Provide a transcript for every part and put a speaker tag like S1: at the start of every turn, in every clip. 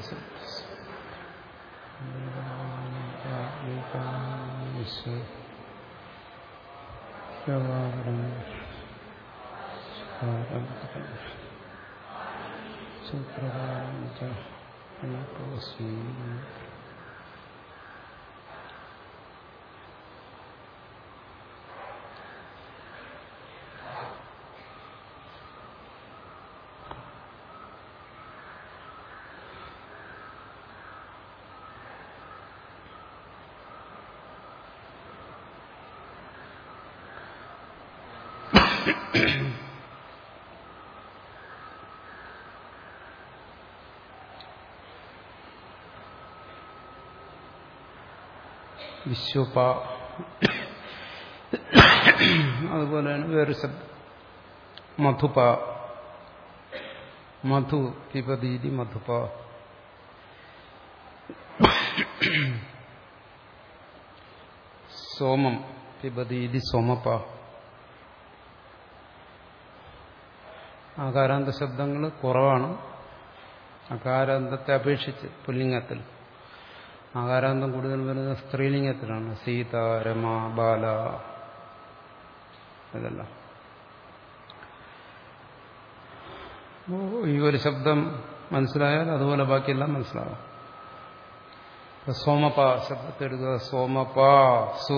S1: വിശ്വപ അതുപോലെ തന്നെ വേറൊരു ശബ്ദം മധുപ മധു പിപതീതി മധുപ സോമം പിപതീതി സോമപ ആകാരാന്ത ശബ്ദങ്ങൾ കുറവാണ് അകാരാന്തത്തെ അപേക്ഷിച്ച് പുല്ലിംഗത്തിൽ ആകാരാന്തം കൂടുതൽ വരുന്നത് സ്ത്രീലിംഗത്തിലാണ് സീത രമ ബാല ഇതെല്ലാം ഈ ഒരു ശബ്ദം മനസ്സിലായാൽ അതുപോലെ ബാക്കിയെല്ലാം മനസ്സിലാകും സോമപ ശബ്ദത്തെ എടുക്കുക സോമപ സു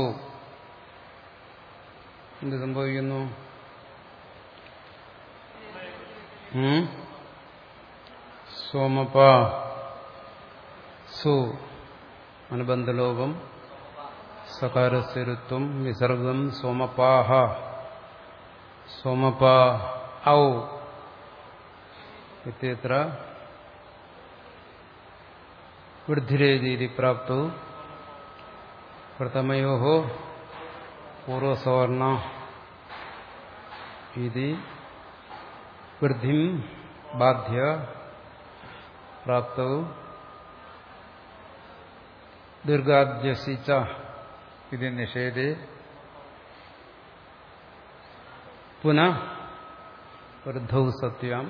S1: എന്ത് സംഭവിക്കുന്നു സോമപ സു അനുബന്ധലോകം സകാരസ്വരുത്വം വിസർഗം സോമപാഹ സോമപ ഔ ഇത്യത്ര വൃദ്ധിരേതി പ്രാപ്തൗ പ്രഥമയോ പൂർവസവർണ ഇത് വൃദ്ധിം ബാധ്യ പ്രാപ്തൗ ദീർഘാദ്യസിച്ച ഇത് നിഷേധേ പുനഃ വൃദ്ധൗ സത്യം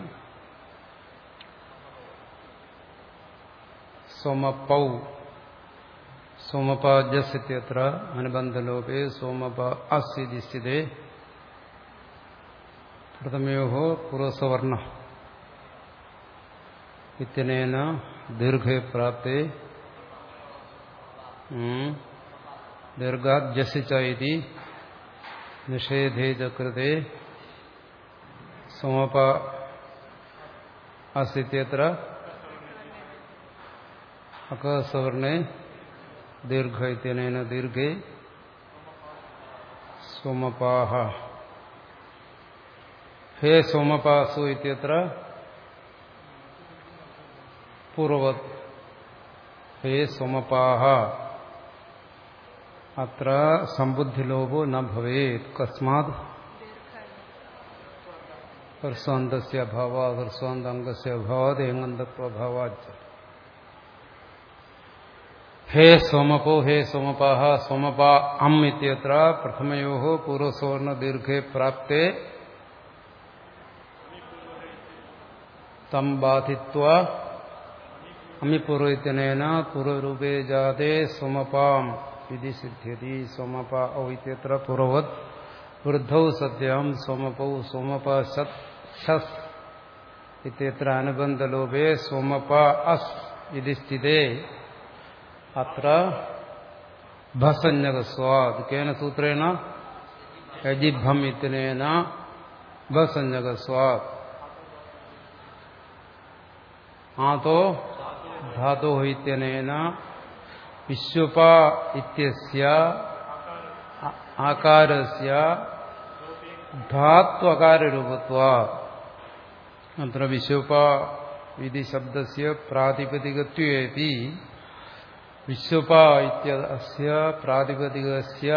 S1: സോമപൗ സോമപാജസ്യത്ര അനുബന്ധലോപേ സോമപ അസ്ഥിതി സ്ഥിതേ പ്രഥമയോ പുറസവർണ ഇത്യനേന ദീർഘേ പ്രാപ്തേ ദീർഘാദ്യസിച്ച ഇതി നിഷേധേ ചകൃതേ സോമപ അസ്ഥിത്യത്ര അകസവർണേ ദീർഘ ഇത്യനേന ദീർഘേ സോമപാഹ ഹേ സോമപാസു ഇത്യത്ര പൂർവത് ഹേ സോമപാഹ അത്ര സമ്പുദ്ധിലോപോ ന ഭവേത് കസ്മാത് ഹർസ്വാന്തസ്യ അഭാവാത് ഹർസ്വാന്തംഗസ്യ അഭാവാത് ഏങ്ങന്തത്വഭാവാച്ച് ഹേ സോമപോ ഹേ സോമപാഹ സോമപാ അം ഇത്യത്ര പ്രഥമയോ പൂർവസവർണ ദീർഘേ പ്രാപ്തേ തം ബാധിത്വ അമിപൂർവത്തിനേന പൂർവരൂപേ ജാതേ സോമപാം ഇതി സിദ്ധ്യതി സോമപ ഔ ഇത്യത്ര പൂർവത് വൃദ്ധൗ സത്യം സോമപൗ സോമപ സത് ഷസ് ഇത്യത്ര അനുബന്ധലോപേ സോമപ അസ് ഇതി സ്ഥിതേ അത്ര ഭസഞ്ജകസ്വാദ് കേന സൂത്രേണ യജിഭം ഇത്തിനേന ഭസഞ്ജകസ്വാദ് ആതോ ധാതോ ഇത്യനേന വിശ്വപ ഇത്യസ്യ ആകാരസ്യ ധാത്വകാരൂപത്വ അത്ര വിശ്വപ ഇതി ശബ്ദസ്യ പ്രാതിപതികത്വേപി വിശ്വപ ഇത്യസ്യ പ്രാതിപതികസ്യ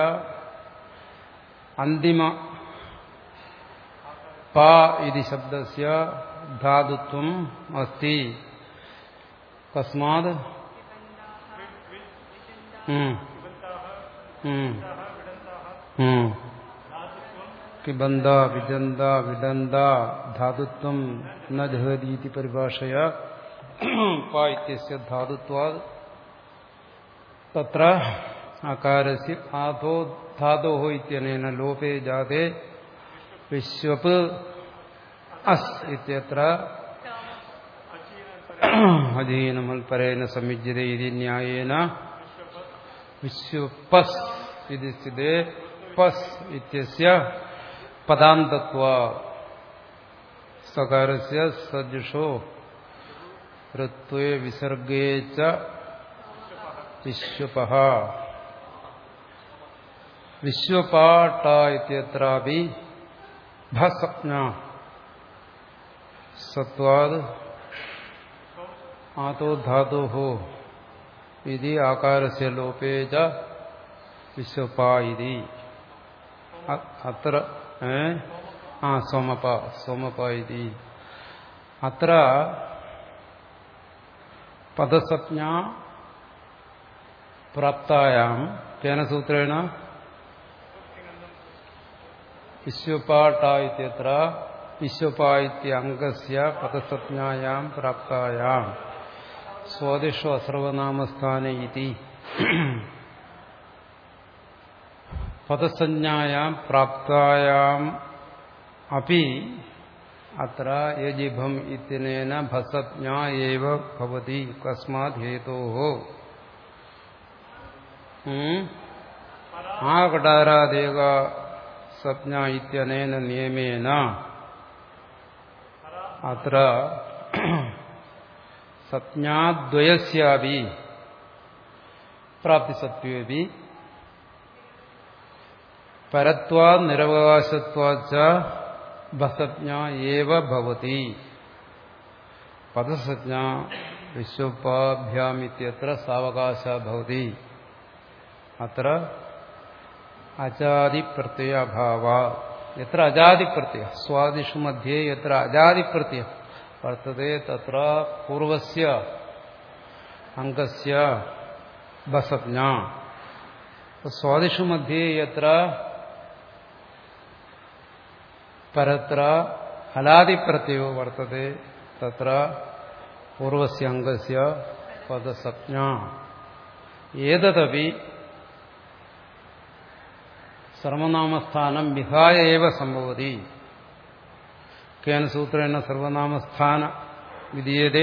S1: അന്തിമ പ ഇതി ശബ്ദസ്യ ധാതുത്വം അസ്തി കസ്മാത് കിബന്ധ വിജന്ത വിഡന്ത ധാതുത്വം ന ജഹതീതി പരിഭാഷയ പ ഇത്യസ്യ ധാതുത്വാത് തത്ര അകാരസ്യ ആധോ ധാതോ ഇത്യനേന ലോപേ ജാതേ വിശ്വപ് അസ് ഇത്യത്ര അധീനമൽപരേണ സംയുജ്യത ഇതി ന്യായേന വിശ്വപസ് ഇത് സ്ഥിതേ പസ് ഇത്യസ്യ പദാന്തത്വ സകാരസ്യ സജുഷോ ഋത്വേ വിസർഗേ ച വിശ്വപ വിശ്വപാട്ട ഇത്യത്രാപി ഭസ്ന സത്വാദ് ആതോ ധാതു ഇതി ആകാരസ്യ ലോപേ ച വിശ്വപ ഇതി അത്ര ആ സോമപ സോമപ ഇതി അത്ര പദസജ്ഞ പ്രാപ്തായാം കേന സൂത്രേണ വിശ്വപാട്ട ഇത്യത്ര വിശ്വപ ഇത്യംഗസ്യ പദസജ്ഞായാം പ്രാപ്തായാം സ്വാദിഷു അസർവനാമസ്ഥാന ഇതി പദസഞ്ജായാം പ്രാപ്തായാം അപ്പി അത്ര യജിഭം ഇത്യനേന ഭസജ്ഞ ഏവ ഭവതി കസ്മാത് ഹേതോഹോ ആകടാരാദേക സജ്ഞ ഇത്യനേന നിയമേന അത്ര സജ്ഞാദ്വയസ്യാപി പ്രാപ്തിസത്വേപി പരത്വാ നിരവകാശത്വാച്ച ഭസജ്ഞ ഏവ ഭവതി പദസജ്ഞ വിശ്വപാഭ്യാമിത്യത്ര സാവകാശ ഭവതി അത്ര അജാതിപ്രത്യയഭാവ എത്ര അജാതിപ്രത്യയ സ്വാദിഷു മധ്യേ എത്ര അജാതിപ്രത്യയ വർത്തത്തെ തത്ര പൂർവസ്യ അംഗസ്യ ഭസജ്ഞ സ്വാദിഷു മധ്യേ എത്ര പരത്ര ഹലാദിപ്രത്യോ വർത്തത്തെ തത്ര പൂർവസ്യ അംഗസ്യ പദസജ്ഞ ഏതദപി സർവനാമസ്ഥാനം വിഹായ ഏവ സംഭവതി കേന സൂത്രേണ സർവനാമസ്ഥാന വിധീയതേ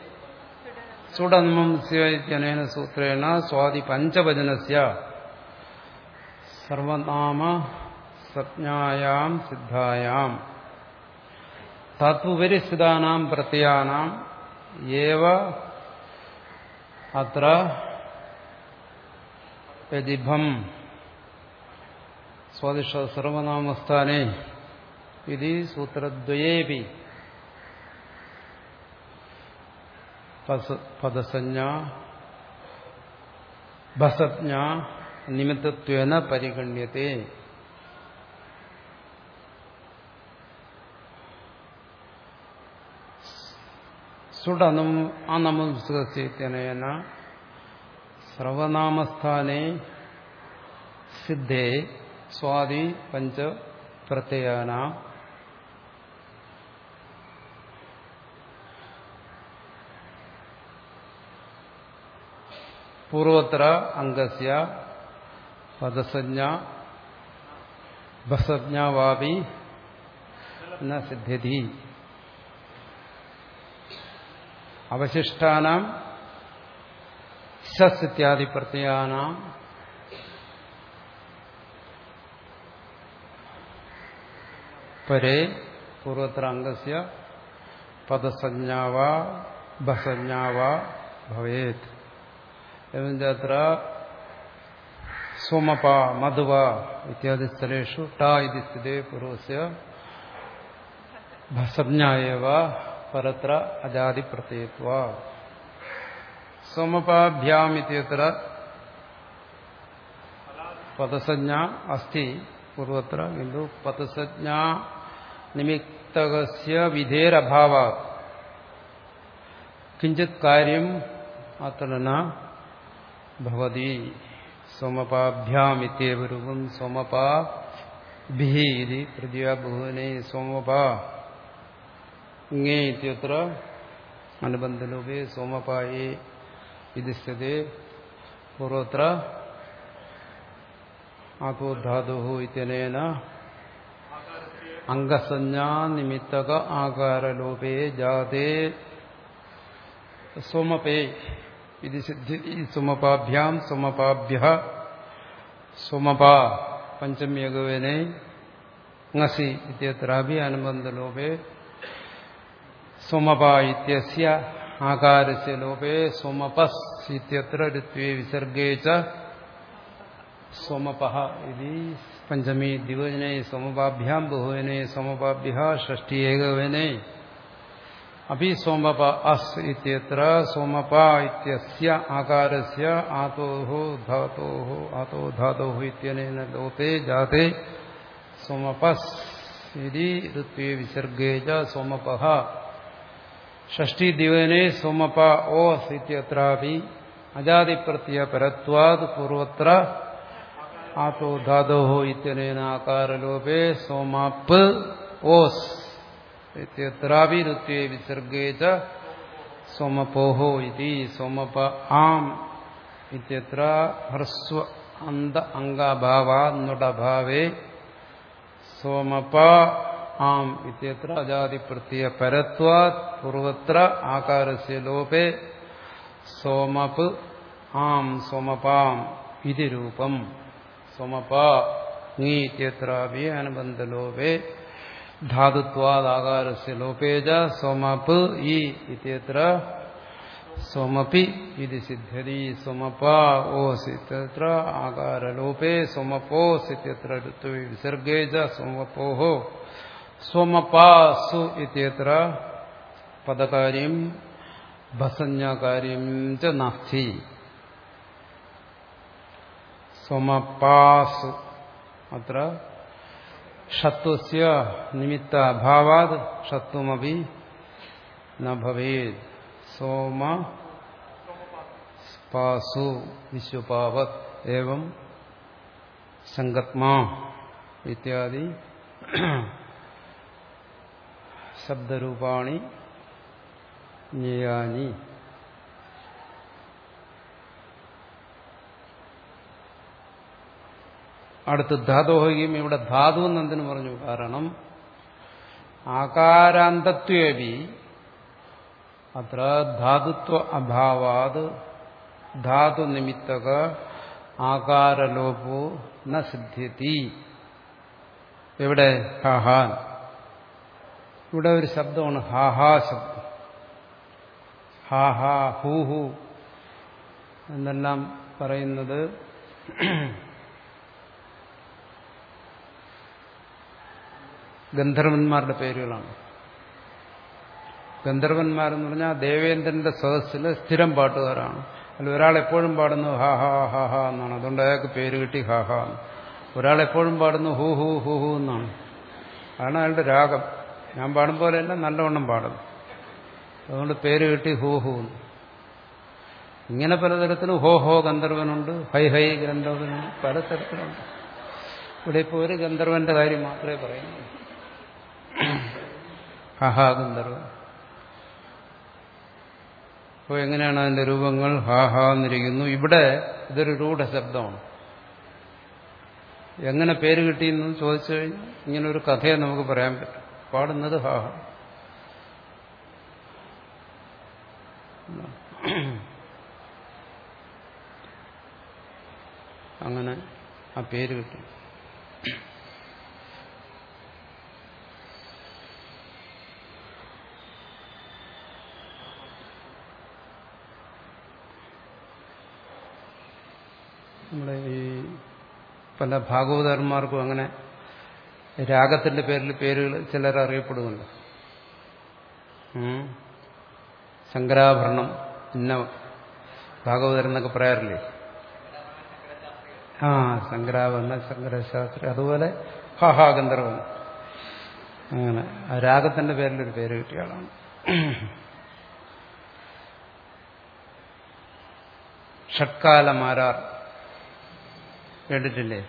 S1: സുഡന്മംസ്യനേന സൂത്രേണ സ്വാതി പഞ്ചവചനസ്യ സർവനാമ സജ്ഞായാം സിദ്ധായാം തത്വപരി സ്ഥിതാനാം പ്രത്യയാനാം ഏവ അത്ര യതിഭം സ്വാദിഷ സർവനാമസ്ഥാനെ ഇത് സൂത്രദ്വയേപി പദസഞ്ജ ഭസജ്ഞ നിമിത്തത്വേന പരിഗണ്യത്തെ സുഡനം അനമുസ്കസ്യനേന സർവനാമസ്ഥാനെ സിദ്ധേ സ്വാതി പഞ്ച പ്രത്യയാന പൂർവത്ര അംഗസ്യ പദസഞ്ജ ഭസജ്ഞാവാപി ന സിദ്ധ്യതി അവശിഷ്ടാനാം ശസ് ഇത്യാദി പ്രത്യയാനാം പരേ പൂർവത്ര അംഗസ്യ പദസഞ്ജാവ ഭസഞ്ജാവ ഭവേത് എവഞ്ചത്ര സോമപ മധുവ ഇത്യാദി സ്ഥലേഷു ട ഇതി സ്ഥിതേ പൂർവസ്യ ഭസജ്ഞായവ പരത്ര അജാതി പ്രത്യയത്വ സോമപാഭ്യാം ഇത്യത്ര പദസഞ്ജ അസ്തി പൂർവത്ര കിന്തു പദസഞ്ജ നിമിത്തകസ്യ വിധേരഭാവ കിഞ്ചിത് കാര്യം അത്ര ന ഭവതി സോമപാഭ്യാമിത്യേവ രൂപം സോമപാഭി ഇതി തൃതീയ ബഹുവനെ സോമപാ ഇങ്ങേ ഇത്യത്ര അനുബന്ധലോപേ സോമപായേ ഇത് സ്ഥിതി പൂർവത്ര ആതോധാതു ഇത്യനേന അംഗസഞ്ജാ നിമിത്തക ആകാരലോപേ ജാതേ സോമപേ ഇത് സിദ്ധി സുമപാഭ്യാം സുമപാഭ്യ സുമപ പഞ്ചമ്യഗവനെ ngasi ഇത്യത്രാഭി അനുബന്ധലോപേ സുമപ ഇത്യസ്യ ആകാരസ്യ ലോപേ സുമപസ് ഇത്യത്ര ഋത്വേ വിസർഗേ ച सोमपः इति पञ्चमी द्विवचने सोमपाभ्यां बहुवचने सोमपाभ्यः षष्ठी एकवचने अपि सोमप अस् इत्यत्र सोमपा इत्यस्य आकारस्य आतोः धातोः आतो धातोः इत्यनेन लोपे जाते सोमपस् इति ऋत्वे विसर्गे च सोमपः षष्ठी दिवने सोमप ओस् इत्यत्रापि अजादिप्रत्ययपरत्वात् पूर्वत्र ആത്തോ ധാതോ ഇത്യനേന ആകാരലോപേ സോമാപ്പ് ഓസ് ഇത്യത്രാപി ഋത്വേ വിസർഗേ ച സോമപോഹോ ഇതി സോമപ ആം ഇത്യത്ര ഹ്രസ്വ അന്ത അംഗാഭാവാ നുടഭാവേ സോമപ ആം ഇത്യത്ര അജാതിപ്രത്യ പരത്വാത് പൂർവത്ര ആകാരസ്യ ലോപേ സോമപ് ആം സോമപാം ഇതി രൂപം सोमप ङीत्यत्रापि अनुबन्धलोपे धातुत्वादाकारस्य लोपे च सोमप इ इत्यत्र सोमपि इति सिद्ध्यति सोमप ओस् इत्यत्र आकारलोपे सोमपोस् इत्यत्र ऋत्वे विसर्गे च सोमपोः सोमपासु इत्यत्र पदकार्यं भसंज्ञाकार्यं च नास्ति सोमपासु अत्र षत्वस्य निमित्ताभावात् षत्वमपि न भवेत् सोम पासु विश्वपावत् एवं संगत्मा इत्यादि शब्दरूपाणि ज्ञेयानि അടുത്ത് ധാതോഹിക്കും ഇവിടെ ധാതു എന്നെന്തിനു പറഞ്ഞു കാരണം ആകാരാന്തത്വേപി അത്ര ധാതുത്വ അഭാവാത് ധാതു നിമിത്തക ആകാരലോപോ ന സിദ്ധ്യതി ഇവിടെ ഹഹാൻ ഇവിടെ ഒരു ശബ്ദമാണ് ഹാഹാ ശബ്ദം ഹാഹാ ഹൂഹു എന്നെല്ലാം പറയുന്നത് ഗന്ധർവന്മാരുടെ പേരുകളാണ് ഗന്ധർവന്മാരെന്ന് പറഞ്ഞാൽ ദേവേന്ദ്രന്റെ സദസ്സിൽ സ്ഥിരം പാട്ടുകാരാണ് അതിൽ ഒരാൾ എപ്പോഴും പാടുന്നു ഹാ ഹാ ഹാ ഹാ എന്നാണ് അതുകൊണ്ട് അയാൾക്ക് പേര് കിട്ടി ഹാ ഹാ ഒരാൾ എപ്പോഴും പാടുന്നു ഹൂ ഹൂ ഹൂ ഹൂ എന്നാണ് അതാണ് അയാളുടെ രാഗം ഞാൻ പാടും പോലെയല്ല നല്ലവണ്ണം പാടുന്നു അതുകൊണ്ട് പേര് കിട്ടി ഹൂ ഹൂ ഇങ്ങനെ പലതരത്തിലും ഹോ ഹോ ഗന്ധർവനുണ്ട് ഹൈ ഹൈ ഗന്ധർവനുണ്ട് പലതരത്തിലുണ്ട് ഇവിടെ ഇപ്പോൾ ഒരു ഗന്ധർവന്റെ കാര്യം മാത്രമേ പറയുന്നു ഹഹാ ഗന്ധർവൻ അപ്പോൾ എങ്ങനെയാണ് അതിന്റെ രൂപങ്ങൾ ഹാഹാ എന്നിരിക്കുന്നു ഇവിടെ ഇതൊരു രൂഢശബ്ദമാണ് എങ്ങനെ പേര് കിട്ടിയെന്ന് ചോദിച്ചു കഴിഞ്ഞാൽ ഇങ്ങനെ ഒരു കഥയെ നമുക്ക് പറയാൻ പറ്റും പാടുന്നത് ഹാഹ അങ്ങനെ ആ പേര് കിട്ടി നമ്മുടെ ഈ പല ഭാഗവതന്മാർക്കും അങ്ങനെ രാഗത്തിന്റെ പേരിൽ പേരുകൾ ചിലർ അറിയപ്പെടുന്നുണ്ട് ശങ്കരാഭരണം ഇന്ന ഭാഗവതരെന്നൊക്കെ പറയാറില്ലേ ആ ശങ്കരാഭരണ ശങ്കരശാസ്ത്രി അതുപോലെ ഹാഹാ ഗന്ധർവൻ അങ്ങനെ ആ രാഗത്തിന്റെ പേരിലൊരു പേര് കിട്ടിയ ആളാണ് ഷട്കാലമാരാർ കേട്ടിട്ടില്ലേ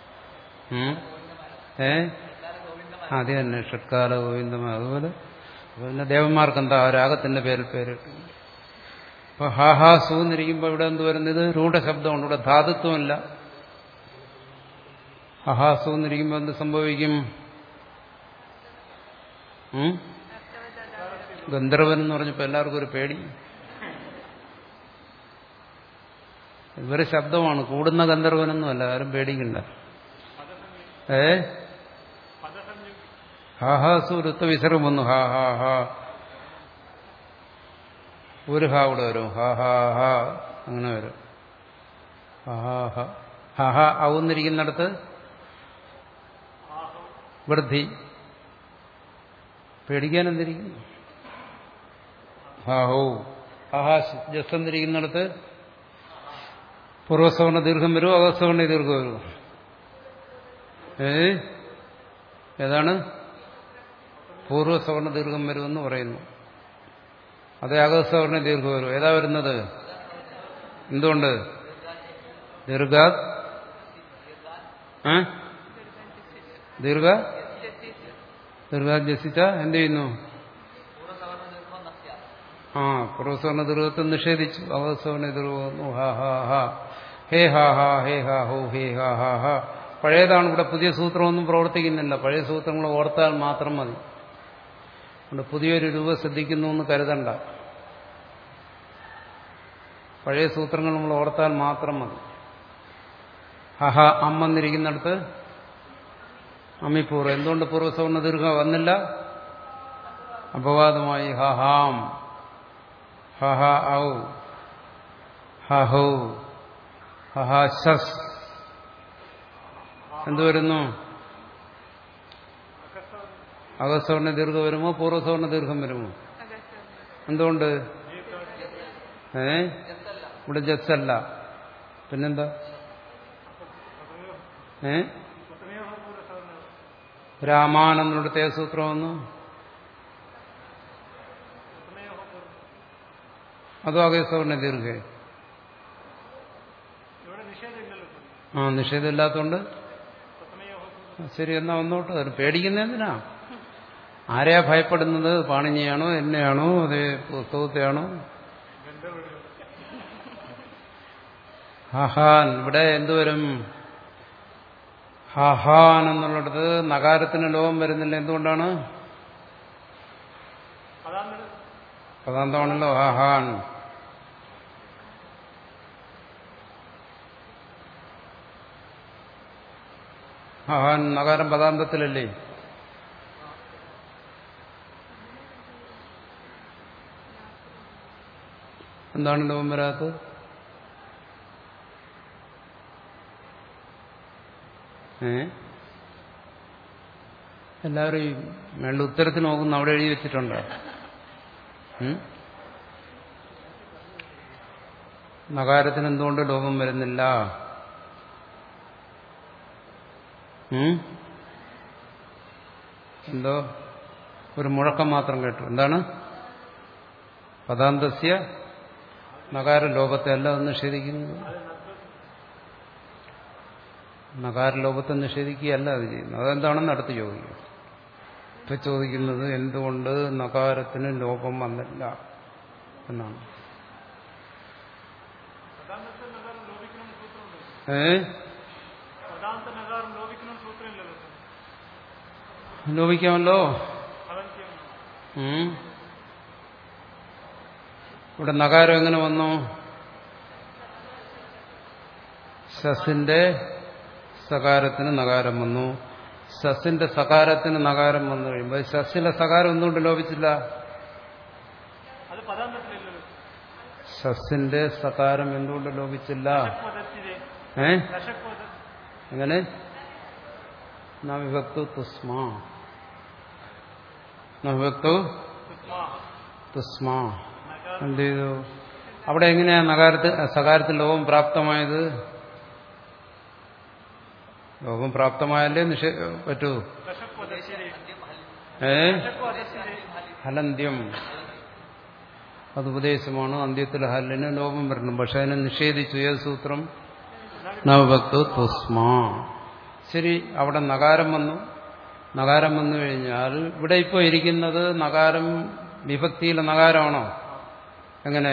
S1: ഏ അത് തന്നെ ഷട്കാല ഗോവിന്ദമ അതുപോലെ അപ്പൊ പിന്നെ ദേവന്മാർക്ക് എന്താ രാഗത്തിന്റെ പേരിൽ പേരിട്ടു അപ്പൊ ഹാഹാ സു എന്നിരിക്കുമ്പോൾ ഇവിടെ എന്ത് വരുന്നത് രൂഢശബ്ദമുണ്ട് ഇവിടെ ധാതുത്വമല്ല ഹഹാസു എന്നിരിക്കുമ്പോൾ എന്ത് സംഭവിക്കും ഉം? ഗന്ധർവൻ എന്ന് പറഞ്ഞപ്പോൾ എല്ലാവർക്കും ഒരു പേടി ഇവര് ശബ്ദമാണ് കൂടുന്ന ഗന്ധർവനൊന്നുമല്ല ആരും പേടിക്കണ്ട ഏ ഹാ ഹാ സുരുത്ത വിസർഗം വന്നു ഹാ ഹാ ഹാ ഒരു ഹാ ഇവിടെ വരും ഹാ ഹാ ഹാ അങ്ങനെ വരും ഹാ ഹാ ഹാ ഹാ ഹാ ഔന്നിരിക്കുന്നിടത്ത് വൃദ്ധി പേടിക്കാൻ എന്തിരിക്കുന്നു ഹാ ഹോ ഹാ ഹാ ജസ് എന്നിരിക്കുന്നിടത്ത് പൂർവസവർണ ദീർഘം വരുമോ അകസ്വർണ ദീർഘം വരുമോ ഏ ഏതാണ് പൂർവ്വസവർണ ദീർഘം വരുമെന്ന് പറയുന്നു അതേ അകസ്വർണ ദീർഘം വരും ഏതാ വരുന്നത് എന്തുകൊണ്ട് ദീർഘ ഏ? ദീർഘ ദീർഘ ജസിച്ച എന്ത് ചെയ്യുന്നു ആ പൂർവ്വസവർണ ദീർഘത്തെ നിഷേധിച്ചു അകസ്വർണ ദീർഘം ഹാ ഹാ ഹാ ഹേ ഹാ ഹാ ഹേ ഹാ ഹോ ഹേ ഹാ ഹാ ഹാ പഴയതാണ് ഇവിടെ പുതിയ സൂത്രമൊന്നും പ്രവർത്തിക്കുന്നില്ല പഴയ സൂത്രങ്ങൾ ഓർത്താൽ മാത്രം മതി അതുകൊണ്ട് പുതിയൊരു രൂപ ശ്രദ്ധിക്കുന്നു എന്ന് കരുതണ്ട പഴയ സൂത്രങ്ങൾ നമ്മൾ ഓർത്താൽ മാത്രം മതി ഹഹ അമ്മെന്നിരിക്കുന്നിടത്ത് അമ്മിപ്പൂർവ്വം എന്തുകൊണ്ട് പൂർവ്വസവർണ ദീർഘ വന്നില്ല അപവാദമായി ഹഹാം ഹഹ ഔ ഹഹൗ ഹഹ ശസ് എന്തു വരുന്നു അകസ്വർണ ദീർഘം വരുമോ പൂർവ്വസവർണ ദീർഘം വരുമോ എന്തുകൊണ്ട് ഏ ഇവിടെ ജസ്സല്ല പിന്നെന്താ ഏ രാമാനെന്നിടത്തെ സൂത്രം വന്നു അതോ അകസ്വർണ ദീർഘ ആ നിഷേധമില്ലാത്തതുകൊണ്ട് ശരി എന്നാ വന്നോട്ട് അത് പേടിക്കുന്ന എന്തിനാ ആരെയാ ഭയപ്പെടുന്നത് പാണിനിയാണോ എന്നെയാണോ അതേ പുസ്തകത്തെയാണോ ഹഹാൻ ഇവിടെ എന്തുവരും ഹഹാൻ എന്നുള്ളിടത്ത് നഗാരത്തിന് ലോകം വരുന്നില്ല എന്തുകൊണ്ടാണ് പദാന്തമാണല്ലോ ഹഹാൻ ഹഹാൻ നഗാരം പദാന്തത്തിലല്ലേ എന്താണ് ലോകം വരാത്തത് ഏ എല്ലാവരും ഈ മേളിൽ ഉത്തരത്തിന് നോക്കുന്ന അവിടെ എഴുതി വെച്ചിട്ടുണ്ടോ ഉം? നഗാരത്തിന് എന്തുകൊണ്ട് ലോകം വരുന്നില്ല ഉം? എന്തോ ഒരു മുഴക്കം മാത്രം കേട്ടു എന്താണ് പദാന്തസ്യ നഗാര ലോകത്തെ അല്ല അത് നിഷേധിക്കുന്നത് നഗാര ലോകത്തെ നിഷേധിക്കുകയല്ല അത് ചെയ്യുന്നത് അതെന്താണെന്ന് അടുത്ത് ചോദിക്കും ഇപ്പൊ ചോദിക്കുന്നത് എന്തുകൊണ്ട് നഗാരത്തിന് ലോകം വന്നില്ല എന്നാണ് ഏ ലോപിക്കാമല്ലോ ഉം. ഇവിടെ നഗാരം എങ്ങനെ വന്നു സസിന്റെ സകാരത്തിന് നഗാരം വന്നു സസിന്റെ സകാരത്തിന് നഗാരം വന്നു കഴിയുമ്പോൾ സസിലെ സകാരം എന്തുകൊണ്ട് ലോപിച്ചില്ല
S2: അത് പദാന്തത്തിലല്ലോ
S1: സസിന്റെ സകാരം എന്തുകൊണ്ട് ലോപിച്ചില്ല
S2: പദത്തിലെ
S1: ഏ
S2: ദശക്വത
S1: എങ്ങനെ നവിഭക്തു തുസ്മാ നവിഭക്തു തുസ്മാ എന്ത് ചെയ്തു അവിടെ എങ്ങനെയാ നഗാരത്തിൽ സകാരത്തിൽ ലോകം പ്രാപ്തമായത് ലോകം പ്രാപ്തമായല്ലേ നിഷേ പറ്റൂ
S2: ദശക്വതത്തിലെ
S1: ഏ
S2: ദശക്വതത്തിലെ
S1: ഹലന്ത്യം അത് ഉപദേശമാണ് അന്ത്യത്തിൽ ഹല്ലിന് ലോകം വരണം പക്ഷെ അതിനെ നിഷേധിച്ചു ഏത് സൂത്രം നവഭക്തു തുസ്മാ ശരി അവിടെ നകാരം വന്നു നകാരം വന്നു കഴിഞ്ഞാൽ ഇവിടെ ഇപ്പോൾ ഇരിക്കുന്നത് നകാരം വിഭക്തിയിലെ നകാരമാണോ എങ്ങനെ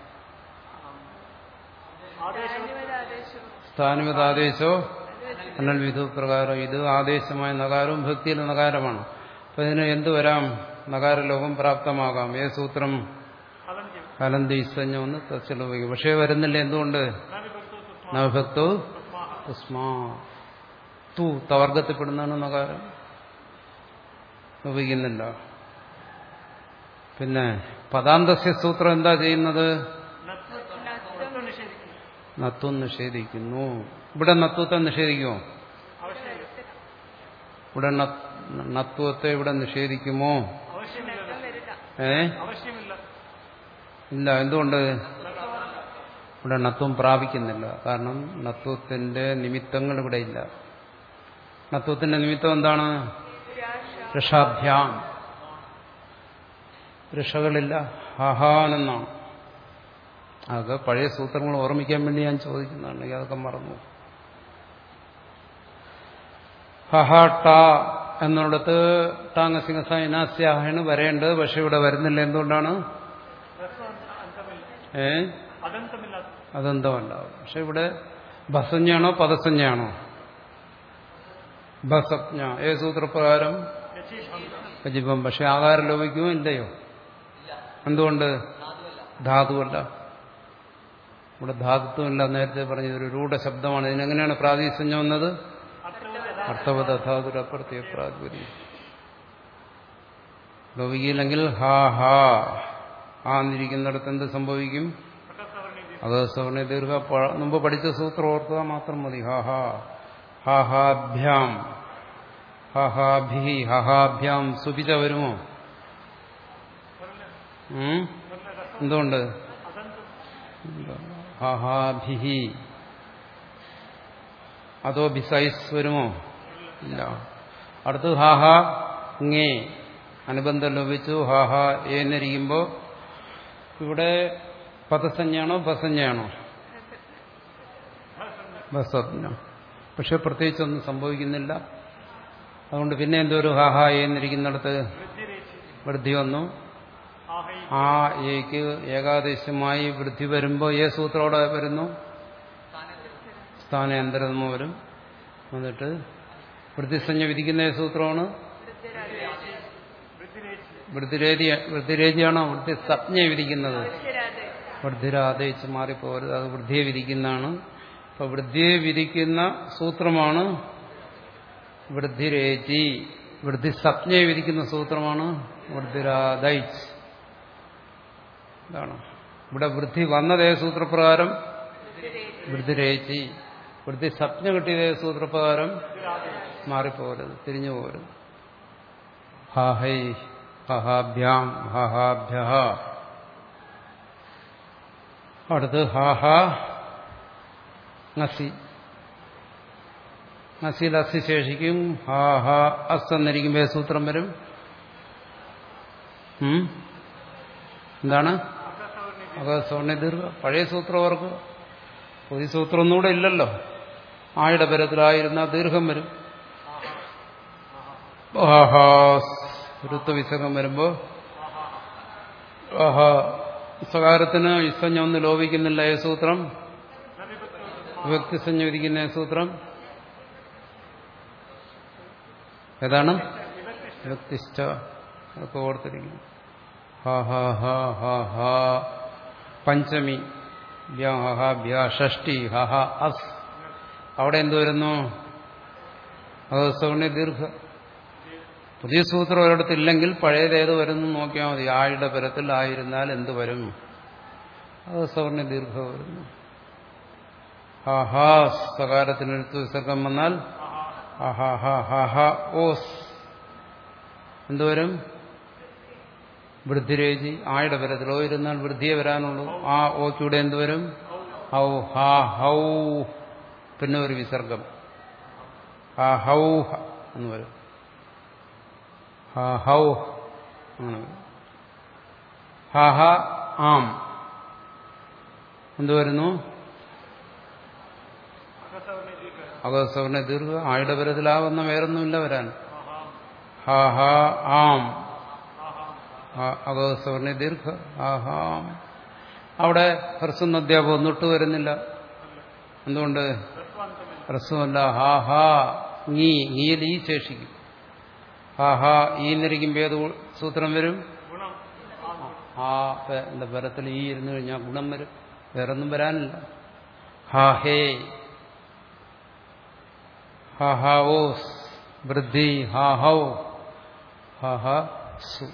S1: സ്ഥാനുവത് ആദേശോ അനൽ വിധു പ്രകാരം ഇത് ആദേശമായ നകാരവും ഭക്തിയിലെ നകാരമാണ് അപ്പൊ ഇതിന് എന്ത് വരാം നകാരലോകം പ്രാപ്തമാകാം ഏ സൂത്രം
S2: ഹലന്ത്യം
S1: ഹലന്തി ഇസഞ്ഞൊന്ന് തസ്ലോപിക്കും പക്ഷേ വരുന്നില്ല എന്തുകൊണ്ട്
S2: നവിഭക്തോ തസ്മാ
S1: നവഭക്തോ
S2: തസ്മാഹ
S1: തസ്മാ തു തവർഗത്തിൽപ്പെടുന്നതാണ് നകാരം ഉപയോഗിക്കുന്നില്ല പിന്നെ പദാന്തസ്യ സൂത്രം എന്താ ചെയ്യുന്നത്
S2: നത്വം നിഷേധിക്കുന്നു
S1: നത്വം നിഷേധിക്കുന്നു ഇവിടെ നത്വത്തെ നിഷേധിക്കുമോ
S2: ആവശ്യമില്ല
S1: ഇവിടെ ന- നത്വത്തെ ഇവിടെ നിഷേധിക്കുമോ
S2: ആവശ്യമില്ല
S1: ഏ
S2: ആവശ്യമില്ല
S1: ഇല്ല എന്തുകൊണ്ട് ഇവിടെ നത്വം പ്രാപിക്കുന്നില്ല കാരണം നത്വത്തിന്റെ നിമിത്തങ്ങൾ ഇവിടെ ഇല്ല നത്വത്തിന്റെ നിമിത്തം എന്താണ് ഋഷാഭ്യാം ഋഷകളില്ല ഹഹാനെന്നാണ് അതൊക്കെ പഴയ സൂത്രങ്ങൾ ഓർമ്മിക്കാൻ വേണ്ടി ഞാൻ ചോദിക്കുന്നതാണ് അതൊക്കെ മറന്നു ഹഹ ട എന്നുള്ളത് ടാങ്ങസിംഹസായനാസ്യാഹാണ് വരേണ്ടത് പക്ഷെ ഇവിടെ വരുന്നില്ല എന്തുകൊണ്ടാണ്
S2: രസം അന്തമില്ല
S1: ഏ
S2: അദന്തമില്ലാത്ത
S1: അതെന്തമല്ല പക്ഷെ ഇവിടെ ബസഞ്ജയാണോ പദസഞ്ജയാണോ ബസജ്ഞ ഏ സൂത്രപ്രകാരം
S2: രചീഷാന്ത
S1: അജിബം പക്ഷെ ആകാരം ലോപിക്കുമോ ഇല്ലയോ എന്തുകൊണ്ട് ധാതുവല്ല ഇവിടെ ധാതുത്വമില്ല നേരത്തെ പറഞ്ഞത് ഒരു രൂഢ ശബ്ദമാണ് ഇതിനെങ്ങനെയാണ് പ്രാതിസഞ്ജം വന്നത് അർത്ഥവത ധാതുരപ്പുറത്തെ പ്രാതിപതി ലോപിക്കില്ലെങ്കിൽ ഹാ ഹാ ആ എന്നിരിക്കുന്നിടത്ത് എന്ത് സംഭവിക്കും അഗസവർണ ദീർഘ പ- മുമ്പ് പഠിച്ച സൂത്രം ഓർക്കുക മാത്രം മതി ഹാഹാ ഹാഹാഭ്യാം ഹഹാഭി ഹഹാഭ്യാം സുപിച്ച വരുമോ ഉം? എന്തുകൊണ്ട് ഹഹാഭിഹി അതോ ബിസൈസ് വരുമോ ഇല്ല അടുത്ത് ഹാഹ ngേ അനുബന്ധം ലഭിച്ചു ഹാഹ എന്നിരിക്കുമ്പോ ഇവിടെ പദസഞ്ജയാണോ ബസഞ്ജയാണോ ബസജ്ഞ പക്ഷെ പ്രത്യേകിച്ചൊന്നും സംഭവിക്കുന്നില്ല അതുകൊണ്ട് പിന്നെ എന്തോ ഒരു ഹാഹ എന്നിരിക്കുന്നിടത്ത് വൃദ്ധി വന്നു ആ ഏക്ക് ഏകാദേശമായി വൃദ്ധി വരുമ്പോൾ ഏ സൂത്രോടെ വരുന്നു സ്ഥാനാന്തരമോ വരും എന്നിട്ട് വൃത്തിസഞ്ജ വിധിക്കുന്ന ഏ സൂത്രമാണ് വൃത്തിരേതി വൃത്തിരേതിയാണോ വൃത്തി സജ്ഞ വിധിക്കുന്നത് വൃദ്ധിരാതയിച്ച് മാറിപ്പോകരുത് അത് വൃദ്ധിയെ വിധിക്കുന്നതാണ് അപ്പൊ വൃദ്ധിയെ വിധിക്കുന്ന സൂത്രമാണ് വൃദ്ധിരേചി വൃദ്ധി സപ്ഞയെ വിധിക്കുന്ന സൂത്രമാണ് വൃദ്ധിരാതയിച്ച് ഇതാണ് ഇവിടെ വൃദ്ധി വന്നതേ സൂത്രപ്രകാരം വൃദ്ധിരേച്ചി വൃദ്ധി സപ്ന കിട്ടിയതേ സൂത്രപ്രകാരം മാറിപ്പോകരുത് തിരിഞ്ഞു പോകരുത് ഹാഹൈ ഹഹാഭ്യാം ഹഹാഭ്യ അടുത്ത് ഹാഹ നസി നസിയിൽ അസി ശേഷിക്കും ഹാ ഹാ അസ് എന്നിരിക്കുമ്പോൾ സൂത്രം വരും ഉം? എന്താണ് അകസവർണ്ണ ദീർഘ പഴയ സൂത്രം ഓർക്കുക പുതിയ സൂത്രം ഒന്നുകൂടെ ഇല്ലല്ലോ ആയുടെ പരത്തിലായിരുന്ന ദീർഘം വരും ഋത്വവിസർഗം വരുമ്പോ ആഹാ സകാരത്തിന് ഇസഞ്ഞ ഒന്ന് ലോപിക്കുന്നില്ല ഏ സൂത്രം വ്യക്തിസഞ്ജ വിധിക്കുന്ന ഏ സൂത്രം ഏതാണ് വ്യക്തിഷ്ഠ ഒക്കെ ഓർത്തിരിക്കുന്നു ഹ ഹ ഹ ഹ ഹ പഞ്ചമി വ്യ ഹ ഹ വ്യ ഷഷ്ടി ഹ ഹ അസ് അവിടെ എന്ത് വരുന്നു അത് സവർണ ദീർഘ പുതിയ സൂത്രം ഒരിടത്തില്ലെങ്കിൽ പഴയത് ഏത് വരുന്നു നോക്കിയാൽ മതി ആയുടെ പരത്തിൽ ആയിരുന്നാൽ എന്ത് വരും അത് സവർണ ദീർഘ വരുന്നു ഹ ഹ സകാരത്തിനെടുത്ത് വിസർഗം വന്നാൽ ഹ ഹ ഹ ഹ ഹ ഓസ് എന്തുവരും വൃദ്ധിരേജി ആയുടെ പരത്തിലോ ഇരുന്നാൽ വൃദ്ധിയെ വരാനുള്ളൂ ആ ഓക്കൂടെ എന്തുവരും ഹൗ ഹാ ഹൗ പിന്നെ ഒരു വിസർഗം ആ ഹൗ ഹ എന്ന് വരും ഹാ ഹൗ അങ്ങനെ വരും ഹ ഹ ആം എന്തുവരുന്നു അകസവർണ ദീർഘ ആയുടെ പരത്തിലാവുന്ന വേറൊന്നുമില്ല വരാൻ ഹാ ഹാ ആം അഗസ്വർണ ദീർഘ ആഹാം അവിടെ ഹ്രസ്വം അധ്യാപകം ഒന്നിട്ട് വരുന്നില്ല എന്തുകൊണ്ട്
S2: ഹ്രസ്വാന്തമില്ല
S1: ഹ്രസ്വമല്ല ഹാ ഹാ നീ നീയിൽ ഈ ശേഷിക്കും ഹാ ഹാ ഈ എന്നിരിക്കുമ്പോൾ ഏത് സൂത്രം വരും
S2: ഗുണം
S1: ആ പ- എന്താ പരത്തിൽ ഈ ഇരുന്ന് കഴിഞ്ഞാൽ ഗുണം വരും വേറൊന്നും വരാനില്ല ഹാ ഹേ ഹാ ഹാ ഓസ് വൃദ്ധി ഹാ ഹൗ ഹാ ഹാ സു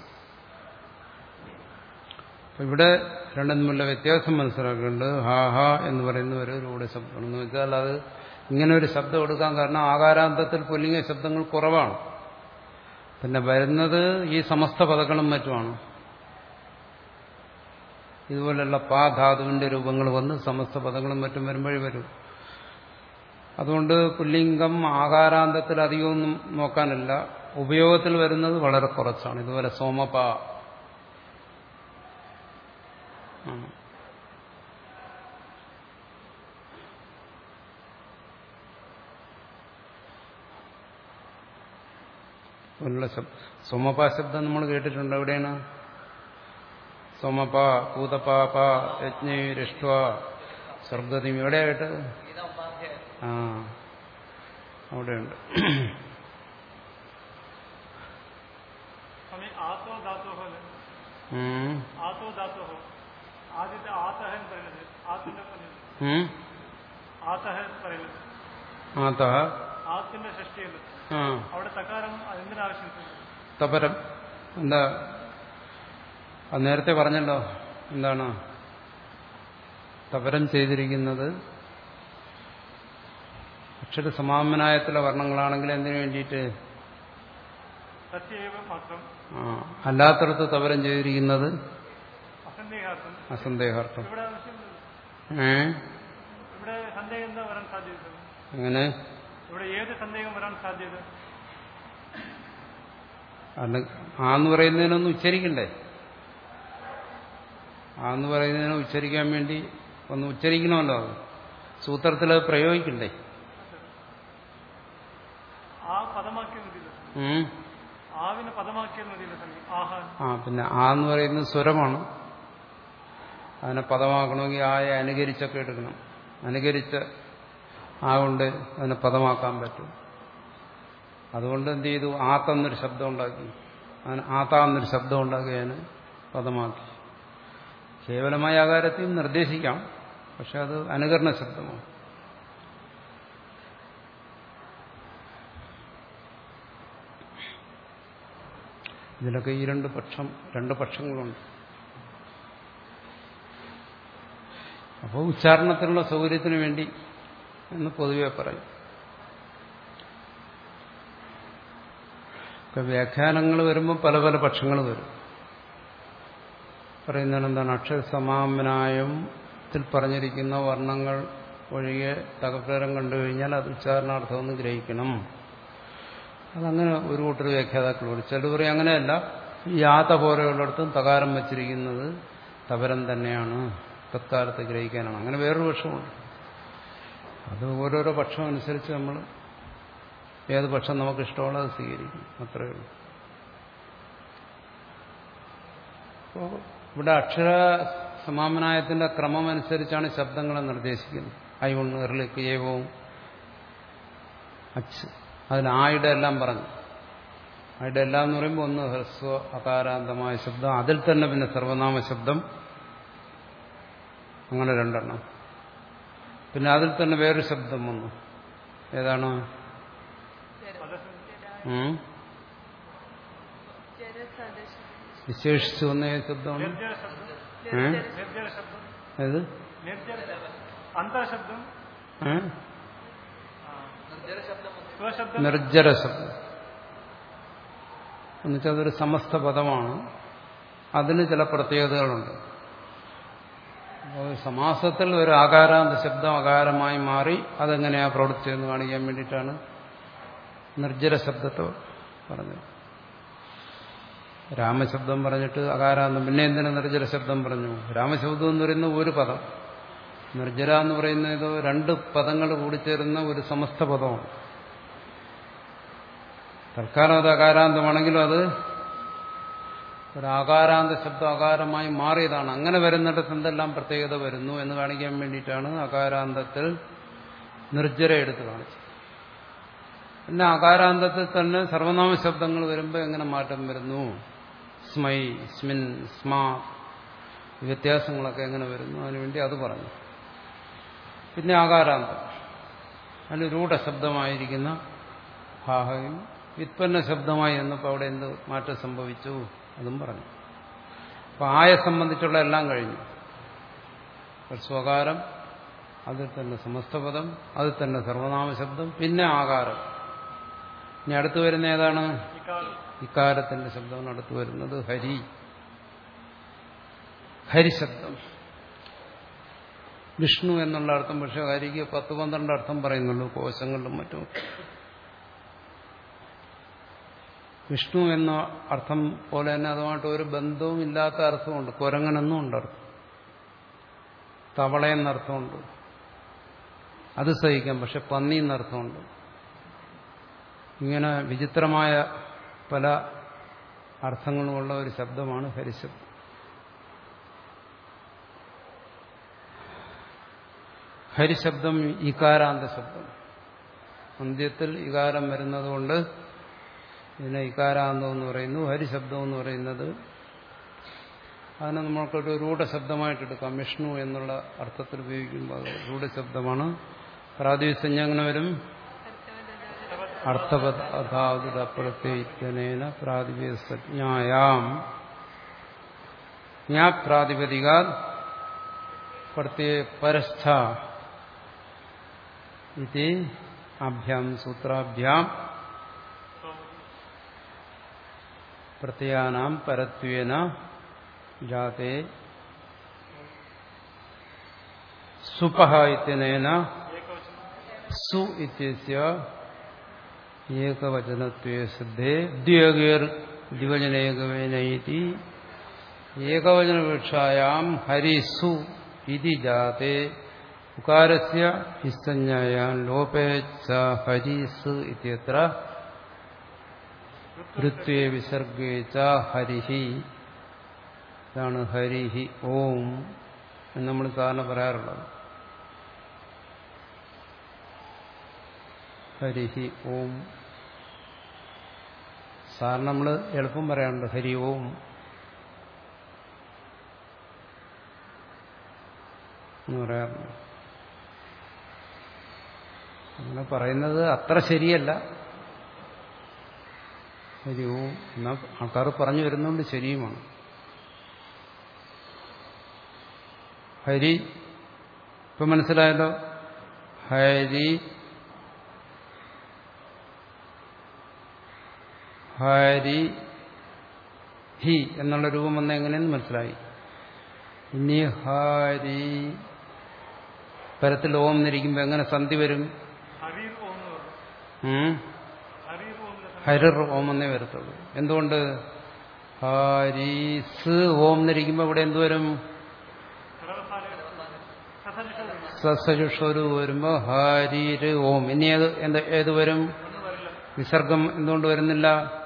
S1: അപ്പൊ ഇവിടെ രണ്ടും തമ്മിലുള്ള വ്യത്യാസം മനസ്സിലാക്കുന്നുണ്ട് ഹാ ഹാ എന്ന് പറയുന്ന ഒരു രൂഢ ശബ്ദമാണ് എന്ന് വെച്ചാൽ അത് ഇങ്ങനെ ഒരു ശബ്ദം എടുക്കാൻ കാരണം ആകാരാന്തത്തിൽ പുല്ലിംഗ ശബ്ദങ്ങൾ കുറവാണ് പിന്നെ വരുന്നത് ഈ സമസ്ത പദങ്ങളും മറ്റുമാണ് ഇതുപോലെയുള്ള പാ ധാതുവിന്റെ രൂപങ്ങൾ വന്ന് സമസ്ത പദങ്ങളും മറ്റും വരുമ്പോഴേ വരും അതുകൊണ്ട് പുല്ലിംഗം ആകാരാന്തത്തിൽ അധികമൊന്നും നോക്കാനില്ല ഉപയോഗത്തിൽ വരുന്നത് വളരെ കുറച്ചാണ് ഇതുപോലെ സോമപ ആണ്. പോലുള്ള ശബ്ദം സോമപ ശബ്ദം നമ്മൾ കേട്ടിട്ടുണ്ട് എവിടെയാണ് സോമപ പൂതപാപ യജ്ഞ രഷ്ട സ്വർഗതിം എവിടെയായിട്ട് ആ അവിടെയുണ്ട്
S2: സ്വാമി ആത്തോ ധാത്തോഹ അല്ലേ
S1: ഉം.
S2: ആത്തോ ധാത്തോഹ ആദ്യത്തെ ആത്തഹ എന്ന് പറയുന്നത് ആത്തിന്റെ പറയുന്നത്
S1: ഉം.
S2: ആത്തഹ എന്ന് പറയുന്നത്
S1: ആത
S2: ആത്തിന്റെ ഷഷ്ടിയല്ല
S1: ആ
S2: അവിടെ തകാരം എന്തിനാവശ്യം
S1: തപരം എന്താ അത് നേരത്തെ പറഞ്ഞല്ലോ എന്താണ് തപരം ചെയ്തിരിക്കുന്നത് അക്ഷര സമാമനായത്തിലെ വർണ്ണങ്ങളാണെങ്കിൽ എന്തിനു വേണ്ടിയിട്ട്
S2: സത്യവ മാത്രം
S1: ആ, അല്ലാത്തടത്ത് തപരം ചെയ്തിരിക്കുന്നത്
S2: അസന്ദേഹാർത്ഥം
S1: അസന്ദേഹാർത്ഥം
S2: ഇവിടെ ആവശ്യമില്ല
S1: ഏ
S2: ഇവിടെ സന്ദേഹം എന്താ വരാൻ സാധ്യത
S1: അങ്ങനെ
S2: ഇവിടെ ഏത് സന്ദേഹം വരാൻ സാധ്യത
S1: അല്ല ആന്ന് പറയുന്നതിനൊന്ന് ഉച്ചരിക്കണ്ടേ ആന്ന് പറയുന്നതിനെ ഉച്ചരിക്കാൻ വേണ്ടി ഒന്ന് ഉച്ചരിക്കണമല്ലോ അത് സൂത്രത്തിൽ അത് പ്രയോഗിക്കണ്ടേ
S2: ആ പദമാക്കിയാൽ മതിയില്ല
S1: ഉം.
S2: ആവിനെ പദമാക്കിയാൽ മതിയില്ല സ്വാമി ആഹാൻ
S1: ആ പിന്നെ ആ എന്ന് പറയുന്നത് സ്വരമാണ് അതിനെ പദമാക്കണമെങ്കിൽ ആയെ അനുകരിച്ചൊക്കെ എടുക്കണം അനുകരിച്ച് ആ കൊണ്ട് അതിനെ പദമാക്കാൻ പറ്റും അതുകൊണ്ട് എന്ത് ചെയ്തു ആത്തെന്നൊരു ശബ്ദം ഉണ്ടാക്കി അതിന് ആത്ത എന്നൊരു ശബ്ദം ഉണ്ടാക്കി അതിന് പദമാക്കി കേവലമായ ആകാരത്തെയും നിർദ്ദേശിക്കാം പക്ഷെ അത് അനുകരണ ശബ്ദമാണ് ഇതിലൊക്കെ ഈ രണ്ട് പക്ഷം രണ്ട് പക്ഷങ്ങളുണ്ട് അപ്പോൾ ഉച്ചാരണത്തിനുള്ള സൗകര്യത്തിന് വേണ്ടി എന്ന് പൊതുവെ പറയും ഇപ്പൊ വ്യാഖ്യാനങ്ങൾ വരുമ്പോൾ പല പല പക്ഷങ്ങൾ വരും പറയുന്നതിന് എന്താണ് അക്ഷരസമാമനായത്തിൽ പറഞ്ഞിരിക്കുന്ന വർണ്ണങ്ങൾ ഒഴികെ തകപ്പേരം കണ്ടു കഴിഞ്ഞാൽ അത് ഉച്ചാരണാർത്ഥമെന്ന് ഗ്രഹിക്കണം അതങ്ങനെ ഒരു കൂട്ടർ വ്യാഖ്യാതാക്കളോട് ചിലർ പറയും അങ്ങനെയല്ല ഈ യാത പോലെയുള്ളിടത്തും തകാരം വച്ചിരിക്കുന്നത് തപരം തന്നെയാണ് തത്കാലത്ത് ഗ്രഹിക്കാനാണ് അങ്ങനെ വേറൊരു പക്ഷമുണ്ട് അത് ഓരോരോ പക്ഷം അനുസരിച്ച് നമ്മൾ ഏത് പക്ഷം നമുക്ക് ഇഷ്ടമുള്ളത് സ്വീകരിക്കും അത്രയേ ഉള്ളൂ അപ്പോൾ ഇവിടെ അക്ഷര സമാമനായത്തിന്റെ ക്രമം അനുസരിച്ചാണ് ശബ്ദങ്ങളെ നിർദ്ദേശിക്കുന്നത് ഐ ഉണ്ണ് എറിലേക്ക് ഏവവും അച്ച് അതിൽ ആയുടെ എല്ലാം പറഞ്ഞു ആയുടെ എല്ലാം എന്ന് പറയുമ്പോൾ ഒന്ന് ഹ്രസ്വ അകാരാന്തമായ ശബ്ദം അതിൽ തന്നെ പിന്നെ സർവനാമ ശബ്ദം അങ്ങനെ രണ്ടെണ്ണം പിന്നെ അതിൽ തന്നെ വേറൊരു ശബ്ദം വന്നു ഏതാണ് ഉം? വിശേഷിച്ചു വന്ന ഏത് ശബ്ദമാണ്
S2: നിർജ്ജല ശബ്ദം
S1: ഏ?
S2: നിർജ്ജല ശബ്ദം
S1: ഏത്
S2: നിർജ്ജല അന്തർശബ്ദം
S1: ഏ?
S2: സ്വശബ്ദം
S1: നിർജ്ജര ശബ്ദം എന്നുവെച്ചാൽ അതൊരു സമസ്ത പദമാണ് അതിന് ചില പ്രത്യേകതകളുണ്ട് അപ്പോൾ സമാസത്തിൽ ഒരു ആകാരാന്ത ശബ്ദം അകാരമായി മാറി അതെങ്ങനെയാ പ്രവർത്തിച്ചതെന്ന് കാണിക്കാൻ വേണ്ടിയിട്ടാണ് നിർജ്ജര ശബ്ദത്തെ പറഞ്ഞത് രാമശബ്ദം പറഞ്ഞിട്ട് അകാരാന്തം പിന്നെ എന്തിനാ നിർജ്ജര ശബ്ദം പറഞ്ഞു രാമശബ്ദം എന്ന് പറയുന്ന ഒരു പദം നിർജ്ജര എന്ന് പറയുന്നത് രണ്ട് പദങ്ങൾ കൂടിച്ചേരുന്ന ഒരു സമസ്ത പദമാണ് തൽക്കാലം അത് അകാരാന്തമാണെങ്കിലും അത് ഒരു ആകാരാന്ത ശബ്ദം അകാരമായി മാറിയതാണ് അങ്ങനെ വരുന്നിടത്ത് എന്തെല്ലാം പ്രത്യേകത വരുന്നു എന്ന് കാണിക്കാൻ വേണ്ടിയിട്ടാണ് അകാരാന്തത്തിൽ നിർജ്ജര എടുത്ത് കാണിച്ചത് പിന്നെ അകാരാന്തത്തിൽ തന്നെ സർവനാമ ശബ്ദങ്ങൾ വരുമ്പോൾ എങ്ങനെ മാറ്റം വരുന്നു സ്മൈ സ്മിൻ സ്മാ ഈ വ്യത്യാസങ്ങളൊക്കെ എങ്ങനെ വരുന്നു അതിനുവേണ്ടി അത് പറഞ്ഞു പിന്നെ ആകാരാന്തം അതിന് രൂഢശബ്ദമായിരിക്കുന്ന ഹാഹയും വിത്പന്ന ശബ്ദമായി എന്നപ്പോൾ അവിടെ എന്ത് മാറ്റം സംഭവിച്ചു അതും പറഞ്ഞു അപ്പൊ ആയെ സംബന്ധിച്ചുള്ള എല്ലാം കഴിഞ്ഞു ഒരു സ്വകാരം അതിൽ തന്നെ സമസ്തപദം അതിൽ തന്നെ സർവനാമ ശബ്ദം പിന്നെ ആകാരം ഇനി അടുത്ത് വരുന്ന ഏതാണ്
S2: ഇക്കാലം
S1: ഇക്കാരത്തിന്റെ ശബ്ദമാണ് അടുത്ത് വരുന്നത് ഹരി ഹരിശബ്ദം വിഷ്ണു എന്നുള്ള അർത്ഥം പക്ഷെ ഹരിക്ക് പത്ത് പന്ത്രണ്ട് അർത്ഥം പറയുന്നുള്ളൂ കോശങ്ങളിലും മറ്റും വിഷ്ണു എന്ന അർത്ഥം പോലെ തന്നെ അതുമായിട്ട് ഒരു ബന്ധവും ഇല്ലാത്ത അർത്ഥമുണ്ട് കുരങ്ങനെന്നും ഉണ്ട് അർത്ഥം തവള എന്നർത്ഥമുണ്ട് അത് സഹിക്കാം പക്ഷെ പന്നി എന്നർത്ഥമുണ്ട് ഇങ്ങനെ വിചിത്രമായ പല അർത്ഥങ്ങളുമുള്ള ഒരു ശബ്ദമാണ് ഹരിശബ്ദം ഹരിശബ്ദം ഇകാരാന്ത ശബ്ദം അന്ത്യത്തിൽ ഇകാരം വരുന്നതുകൊണ്ട് ഇതിനെ ഇകാരാന്തം എന്ന് പറയുന്നു ഹരിശബ്ദം എന്ന് പറയുന്നത് അതിനെ നമ്മൾക്കൊരു രൂഢശബ്ദമായിട്ട് എടുക്കാം വിഷ്ണു എന്നുള്ള അർത്ഥത്തിൽ ഉപയോഗിക്കുമ്പോൾ അത് രൂഢശബ്ദമാണ് പ്രാതിസഞ്ജ അങ്ങനെ വരും അർത്ഥപദാതുരപ്രത്യേന പ്രാതിപതിജ്ഞായാം ജ്ഞാപ്രാതിപതികാ പ്രത്യയ പരസ്ഥ ഇത് അഭ്യാം സൂത്രാഭ്യാം പ്രത്യയാനാം പരത്വേന ജാതേ സുപഹ ഇത്യനേന സു ഇത്യസ്യ ഏകവചനത്വേ സിദ്ധേ ദ്വിയഗേർ ദ്വിവചനേകവേനൈതി ഏകവചനപേക്ഷായാം ഹരിസു ഇതി ജാതേ ഉകാരസ്യ ഹിസ്സഞ്ജായാൻ ലോപേ ച ഹരിസ് ഇത്യത്ര ഋത്വേ വിസർഗേ ച ഹരിഹി ഇതാണ് ഹരിഹി ഓം എന്ന് നമ്മൾ സാധാരണ പറയാറുള്ളത് ഹരിഹി ഓം സാറിന് നമ്മൾ എളുപ്പം പറയാറുണ്ട് ഹരി ഓം എന്ന് പറയാറുണ്ട് അങ്ങനെ പറയുന്നത് അത്ര ശരിയല്ല ഹരി ഓം എന്നാൽ ആൾക്കാർ പറഞ്ഞു വരുന്നുണ്ട് ശരിയുമാണ് ഹരി ഇപ്പൊ മനസ്സിലായല്ലോ ഹരി ഹരി ഹി എന്നുള്ള രൂപം വന്ന എങ്ങനെയെന്ന് മനസ്സിലായി ഇനി ഹരി പരത്തിൽ ഓം എന്നിരിക്കുമ്പോൾ എങ്ങനെ സന്ധി വരും
S2: ഹരീർ ഓം എന്ന് പറഞ്ഞു
S1: ഉം?
S2: ഹരീർ ഓമിന്റെ
S1: ഹരിർ ഓം എന്നേ വരത്തുള്ളൂ എന്തുകൊണ്ട് ഹരീസ് ഓം എന്നിരിക്കുമ്പോൾ ഇവിടെ എന്ത് വരും സസജുഷോരു വരുമ്പോൾ ഹരിര് ഓം ഇനി ഏത് എന്ത് ഏത് വരും വിസർഗം എന്തുകൊണ്ട് വരുന്നില്ല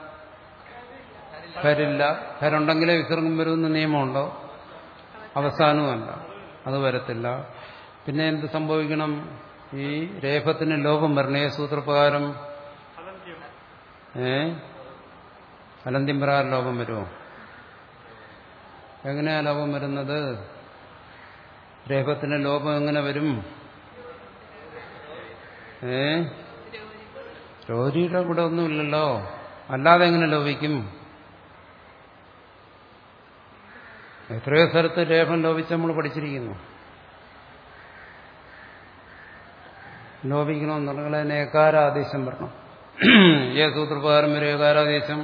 S1: ഹരില്ല ഹരുണ്ടെങ്കിലേ വിസർഗം വരുമെന്ന് നിയമമുണ്ടോ അവസാനവുമല്ല അത് വരത്തില്ല പിന്നെ എന്ത് സംഭവിക്കണം ഈ രേഫത്തിന് ലോപം വരണേ സൂത്രപ്രകാരം
S2: അലന്ത്യം
S1: ഏ അലന്ത്യം പ്രകാരം ലോപം വരുമോ എങ്ങനെയാ ലോപം വരുന്നത് രേഖത്തിന് ലോപം എങ്ങനെ വരും ഏ രോഗിയുടെ കൂടെ ഒന്നുമില്ലല്ലോ അല്ലാതെ എങ്ങനെ ലോപിക്കും എത്രയോ സ്ഥലത്ത് രേഖം ലോപിച്ച് നമ്മൾ പഠിച്ചിരിക്കുന്നു ലോപിക്കണമെന്നുണ്ടെങ്കിൽ അതിന് ഏകാരാദേശം വരണം ഏ സൂത്രപ്രകാരം വരും ഏകാരാദേശം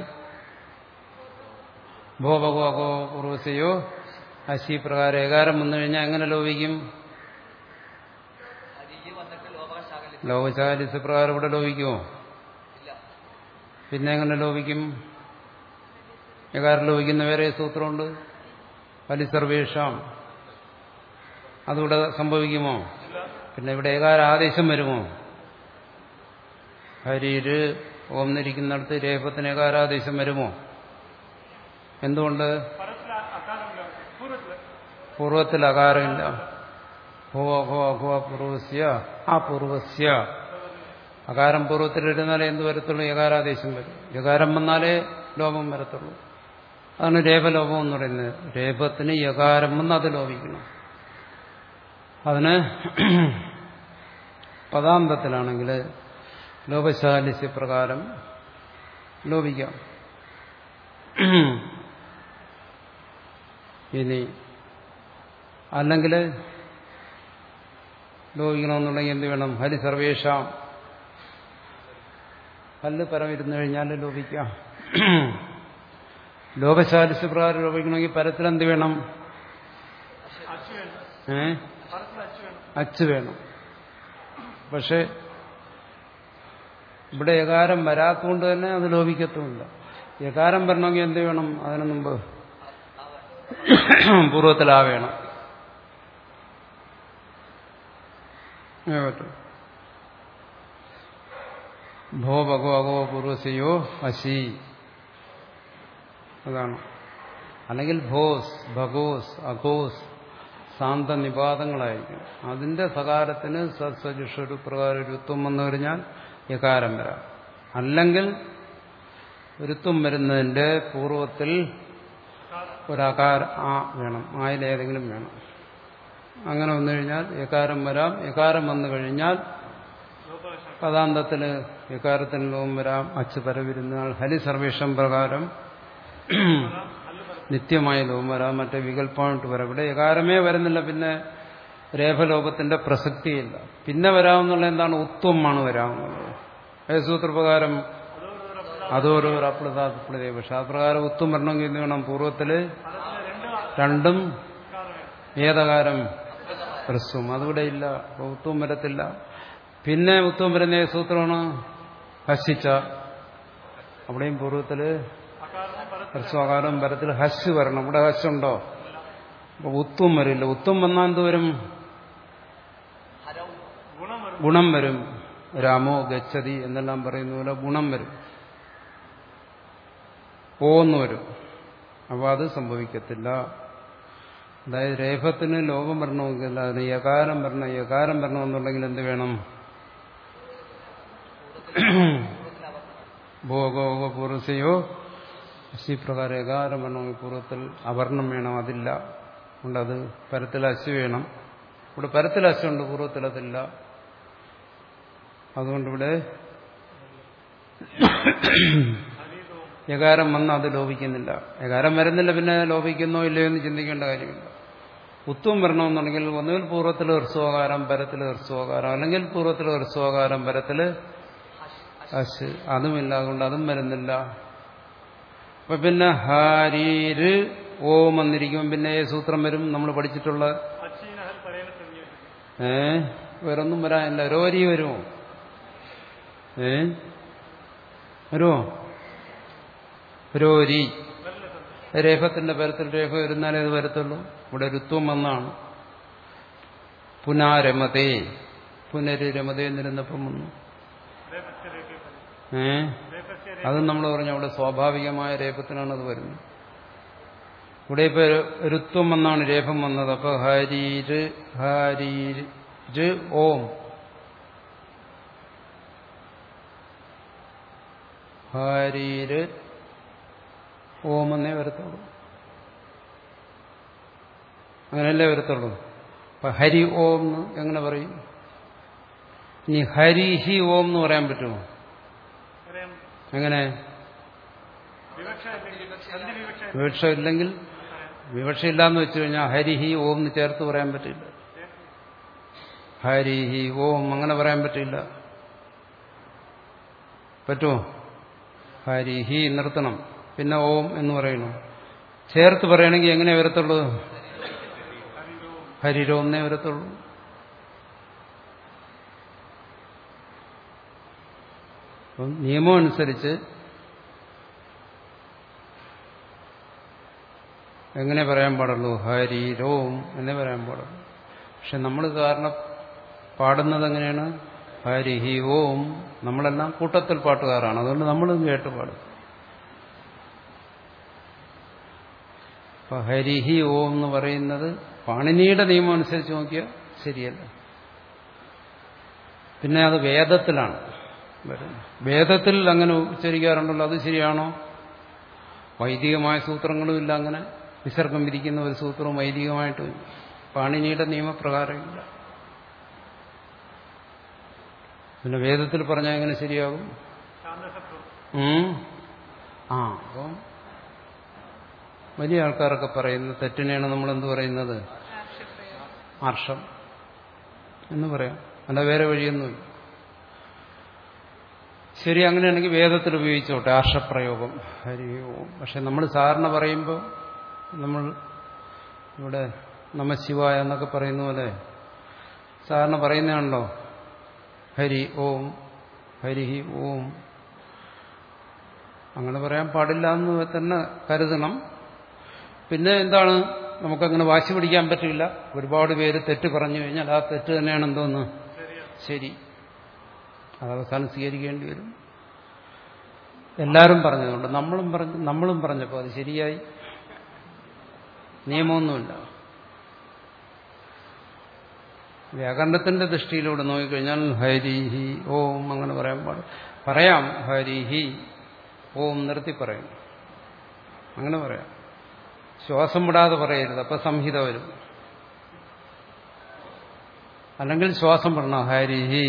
S1: ഭോപകോ പൂർവസയോ അശി പ്രകാരം ഏകാരം വന്നു കഴിഞ്ഞാൽ എങ്ങനെ ലോപിക്കും ലോകശാലിസ് പ്രകാരം ഇവിടെ ലോപിക്കുമോ പിന്നെ എങ്ങനെ ലോപിക്കും ഏകാരം ലോപിക്കുന്ന വേറെ സൂത്രമുണ്ട് വലിസർവേഷാം അതിവിടെ സംഭവിക്കുമോ പിന്നെ ഇവിടെ ഏകാര ആദേശം വരുമോ ഹരിര് ഓം എന്നിരിക്കുന്നിടത്ത് രേഫത്തിന് ഏകാരാദേശം വരുമോ എന്തുകൊണ്ട്
S2: പരത്തിൽ അക്കാലമില്ല പൂർവ്വത്തില്
S1: പൂർവത്തിൽ അകാരമില്ല ഭോ അഘോ അഘോ പൂർവസ്യ ആ പൂർവസ്യ അകാരം പൂർവ്വത്തിലിരുന്നാലേ എന്ത് വരത്തുള്ളൂ യകാരാദേശം വരും യകാരം വന്നാലേ ലോപം വരത്തുള്ളൂ അതാണ് രേപലോപം എന്ന് പറയുന്നത് രേപത്തിന് യകാരം വന്ന് അത് ലോപിക്കണം അതിന് പദാന്തത്തിലാണെങ്കിൽ ലോപശാലിസ്യ പ്രകാരം ലോപിക്കാം ഇനി അല്ലെങ്കിൽ ലോപിക്കണമെന്നുണ്ടെങ്കിൽ എന്ത് വേണം ഹരി സർവേഷാം ഹല്ല് പരമിരുന്നു കഴിഞ്ഞാൽ ലോപിക്കാം ലോകശാലിസ് പ്രകാരം ലോപിക്കണമെങ്കിൽ പരത്തിൽ എന്ത് വേണം
S2: അച്ചു വേണം
S1: ഏ
S2: പരത്തിൽ അച്ചു വേണം
S1: അച്ച് വേണം പക്ഷെ ഇവിടെ യകാരം വരാത്തതുകൊണ്ട് തന്നെ അത് ലോപിക്കത്തുമില്ല യകാരം വരണമെങ്കിൽ എന്ത് വേണം അതിനു മുമ്പ് പൂർവ്വത്തിലാ വേണം അങ്ങനെ പറ്റും ഭോ ഭഗോ അഗോ പൂർവസയോ അശി അതാണ് അല്ലെങ്കിൽ ഭോസ് ഭഗോസ് അഘോസ് സാന്ത നിപാതങ്ങളായിരിക്കും അതിന്റെ സകാരത്തിന് സത്സജുഷൊരു പ്രകാരം രുത്വം വന്നു കഴിഞ്ഞാൽ യകാരം വരാം അല്ലെങ്കിൽ രുത്വം വരുന്നതിന്റെ പൂർവത്തിൽ ഒരകാര ആ വേണം ആയിലേതെങ്കിലും വേണം അങ്ങനെ വന്നു കഴിഞ്ഞാൽ യകാരം വരാം യകാരം വന്നു കഴിഞ്ഞാൽ
S2: ലോകവശം
S1: പദാന്തത്തിൽ യകാരത്തിന് ലോകം വരാം അച്ച് പരവിരുന്നാൽ ഹരി സർവേഷം പ്രകാരം നിത്യമായ ലോകം വരാം മറ്റേ വികല്പമായിട്ട് വരാം ഇവിടെ യകാരമേ വരുന്നില്ല പിന്നെ രേഖലോകത്തിന്റെ പ്രസക്തിയില്ല പിന്നെ വരാമെന്നുള്ള എന്താണ് ഉത്വമാണ് വരാമെന്നുള്ളത് ഏത് സൂത്രപ്രകാരം അതോരോ അപ്ലതാപ്ലതേ പക്ഷെ ആ പ്രകാരം ഉത്വം വരണമെങ്കിൽ എന്ത് വേണം പൂർവ്വത്തില് രണ്ടും ഏതകാരം ഹ്രസ്വം അതിവിടെ ഇല്ല അപ്പൊ ഉത്വം വരത്തില്ല പിന്നെ ഉത്വം വരുന്ന ഏത് സൂത്രമാണ് ഹസിച്ച അവിടെയും പൂർവ്വത്തില് ഹ്രസ്വകാലം വരത്തിൽ ഹസ് വരണം ഇവിടെ ഹസ് ഉണ്ടോ അപ്പൊ ഉത്വം വരില്ല ഉത്വം വന്നാൽ എന്ത് വരും
S2: ഗുണം വരും
S1: ഗുണം വരും രാമോ ഗച്ഛതി എന്നെല്ലാം പറയുന്ന പോലെ ഗുണം വരും പോന്ന് വരും അപ്പോൾ അത് സംഭവിക്കത്തില്ല അതായത് രേഫത്തിന് ലോകം വരണമെങ്കിൽ അതിന് യകാരം വരണം യകാരം വരണമെന്നുണ്ടെങ്കിൽ എന്ത് വേണം ഭോഗോഗോ പൂർവസയോ അശി പ്രകാരം യകാരം വരണമെങ്കിൽ പൂർവ്വത്തിൽ അവർണം വേണം അതില്ല അതുകൊണ്ട് അത് പരത്തിൽ അശി വേണം ഇവിടെ പരത്തിൽ അശുണ്ട് പൂർവ്വത്തിൽ അതില്ല അതുകൊണ്ടിവിടെ യകാരം വന്ന് അത് ലോപിക്കുന്നില്ല യകാരം വരുന്നില്ല പിന്നെ ലോപിക്കുന്നോ ഇല്ലയോ എന്ന് ചിന്തിക്കേണ്ട കാര്യമില്ല ഉത്വം വരണമെന്നുണ്ടെങ്കിൽ ഒന്നുകിൽ പൂർവ്വത്തിൽ ഹ്രസ്വകാരം പരത്തിൽ ഹ്രസ്വകാരം അല്ലെങ്കിൽ പൂർവ്വത്തിൽ ഹ്രസ്വകാരം പരത്തിൽ അശ് അതുമില്ല അതുകൊണ്ട് അതും വരുന്നില്ല അപ്പൊ പിന്നെ ഹാരീര് ഓം വന്നിരിക്കും പിന്നെ ഏത് സൂത്രം വരും നമ്മൾ പഠിച്ചിട്ടുള്ള
S2: അച്ചീനഹൽ പരേന സംയോജിക്കും
S1: ഏ വേറൊന്നും വരാനില്ല രോരി വരുമോ ഏ വരുമോ രോരി രേഖത്തിന്റെ പരത്തിൽ രേഖ വരുന്നാലേ അത് വരത്തുള്ളൂ ഇവിടെ രുത്വം വന്നാണ് പുനാരമതേ പുനരുരമതേ എന്നിരുന്നപ്പം വന്നു
S2: രേഖസ്യ രേഖ
S1: ഏ
S2: രേഖസ്യ
S1: അത് നമ്മൾ പറഞ്ഞു അവിടെ സ്വാഭാവികമായ രേഖത്തിനാണ് അത് വരുന്നത് ഇവിടെ ഇപ്പൊ രുത്വം വന്നാണ് രേഖം വന്നത് അപ്പൊ ഹരീര് ഹരീര് ഓം ഹരീര് ഓം എന്നേ വരത്തുള്ളൂ അങ്ങനെയല്ലേ വരത്തുള്ളൂ അപ്പൊ ഹരി ഓം എന്ന് എങ്ങനെ പറയും ഇനി ഹരി ഹി ഓം എന്ന് പറയാൻ പറ്റുമോ
S2: പറയാം
S1: എങ്ങനെ
S2: വിവക്ഷ ഇല്ലെങ്കിൽ സന്ധി വിവക്ഷ
S1: വിവക്ഷ ഇല്ലെങ്കിൽ വിവക്ഷയില്ലാന്ന് വെച്ചു കഴിഞ്ഞാൽ ഹരിഹി ഓം എന്ന് ചേർത്ത് പറയാൻ പറ്റില്ല ഹരിഹി ഓം അങ്ങനെ പറയാൻ പറ്റില്ല പറ്റുമോ ഹരിഹി നിർത്തണം പിന്നെ ഓം എന്ന് പറയണം ചേർത്ത് പറയണമെങ്കിൽ എങ്ങനെ വരത്തുള്ളൂ ഹരിരോം എന്നേ വരത്തുള്ളൂ അപ്പം നിയമം അനുസരിച്ച് എങ്ങനെ പറയാൻ പാടുള്ളൂ ഹരിരോം എന്നേ പറയാൻ പാടുള്ളൂ പക്ഷെ നമ്മൾ കാരണം പാടുന്നത് എങ്ങനെയാണ് ഹരിഹി ഓം നമ്മളെല്ലാം കൂട്ടത്തിൽ പാട്ടുകാരാണ് അതുകൊണ്ട് നമ്മളും കേട്ട് പാടും അപ്പൊ ഹരിഹി ഓം എന്ന് പറയുന്നത് പാണിനിയുടെ നിയമം അനുസരിച്ച് നോക്കിയാൽ ശരിയല്ല പിന്നെ അത് വേദത്തിലാണ് വരുന്നത് വേദത്തിൽ അങ്ങനെ ഉച്ചരിക്കാറുണ്ടല്ലോ അത് ശരിയാണോ വൈദികമായ സൂത്രങ്ങളും ഇല്ല അങ്ങനെ വിസർഗം വിരിക്കുന്ന ഒരു സൂത്രവും വൈദികമായിട്ട് പാണിനിയുടെ നിയമപ്രകാരമില്ല പിന്നെ വേദത്തിൽ പറഞ്ഞാൽ എങ്ങനെ ശരിയാകും
S2: ശാന്തശത്രു
S1: ഉം. ആ അപ്പം വലിയ ആൾക്കാരൊക്കെ പറയുന്ന തെറ്റിനെയാണ് നമ്മൾ എന്ത് പറയുന്നത് ആർഷം എന്ന് പറയാം അല്ല വേറെ വഴിയൊന്നുമില്ല ശരി അങ്ങനെയാണെങ്കിൽ വേദത്തിൽ ഉപയോഗിച്ചോട്ടെ ആർഷപ്രയോഗം ഹരി ഓം പക്ഷെ നമ്മൾ സാധാരണ പറയുമ്പോൾ നമ്മൾ ഇവിടെ നമശിവായ എന്നൊക്കെ പറയുന്ന പോലെ സാധാരണ പറയുന്നതാണല്ലോ ഹരി ഓം ഹരി ഓം അങ്ങനെ പറയാൻ പാടില്ല എന്ന് തന്നെ കരുതണം പിന്നെ എന്താണ് നമുക്കങ്ങനെ വാശി പിടിക്കാൻ പറ്റില്ല ഒരുപാട് പേര് തെറ്റ് പറഞ്ഞു കഴിഞ്ഞാൽ ആ തെറ്റ് തന്നെയാണ് എന്തോന്ന് ശരി അത് അവസാനം സ്വീകരിക്കേണ്ടി വരും എല്ലാവരും പറഞ്ഞതുകൊണ്ട് നമ്മളും പറഞ്ഞു നമ്മളും പറഞ്ഞപ്പോൾ അത് ശരിയായി നിയമമൊന്നുമില്ല വ്യാകരണത്തിന്റെ ദൃഷ്ടിയിലൂടെ നോക്കിക്കഴിഞ്ഞാൽ ഹരിഹി ഓം അങ്ങനെ പറയാൻ പാടില്ല പറയാം ഹരിഹി ഓം നിർത്തി പറയും അങ്ങനെ പറയാം ശ്വാസം വിടാതെ പറയരുത് അപ്പൊ സംഹിത വരും അല്ലെങ്കിൽ ശ്വാസം വിടണം ഹരിഹി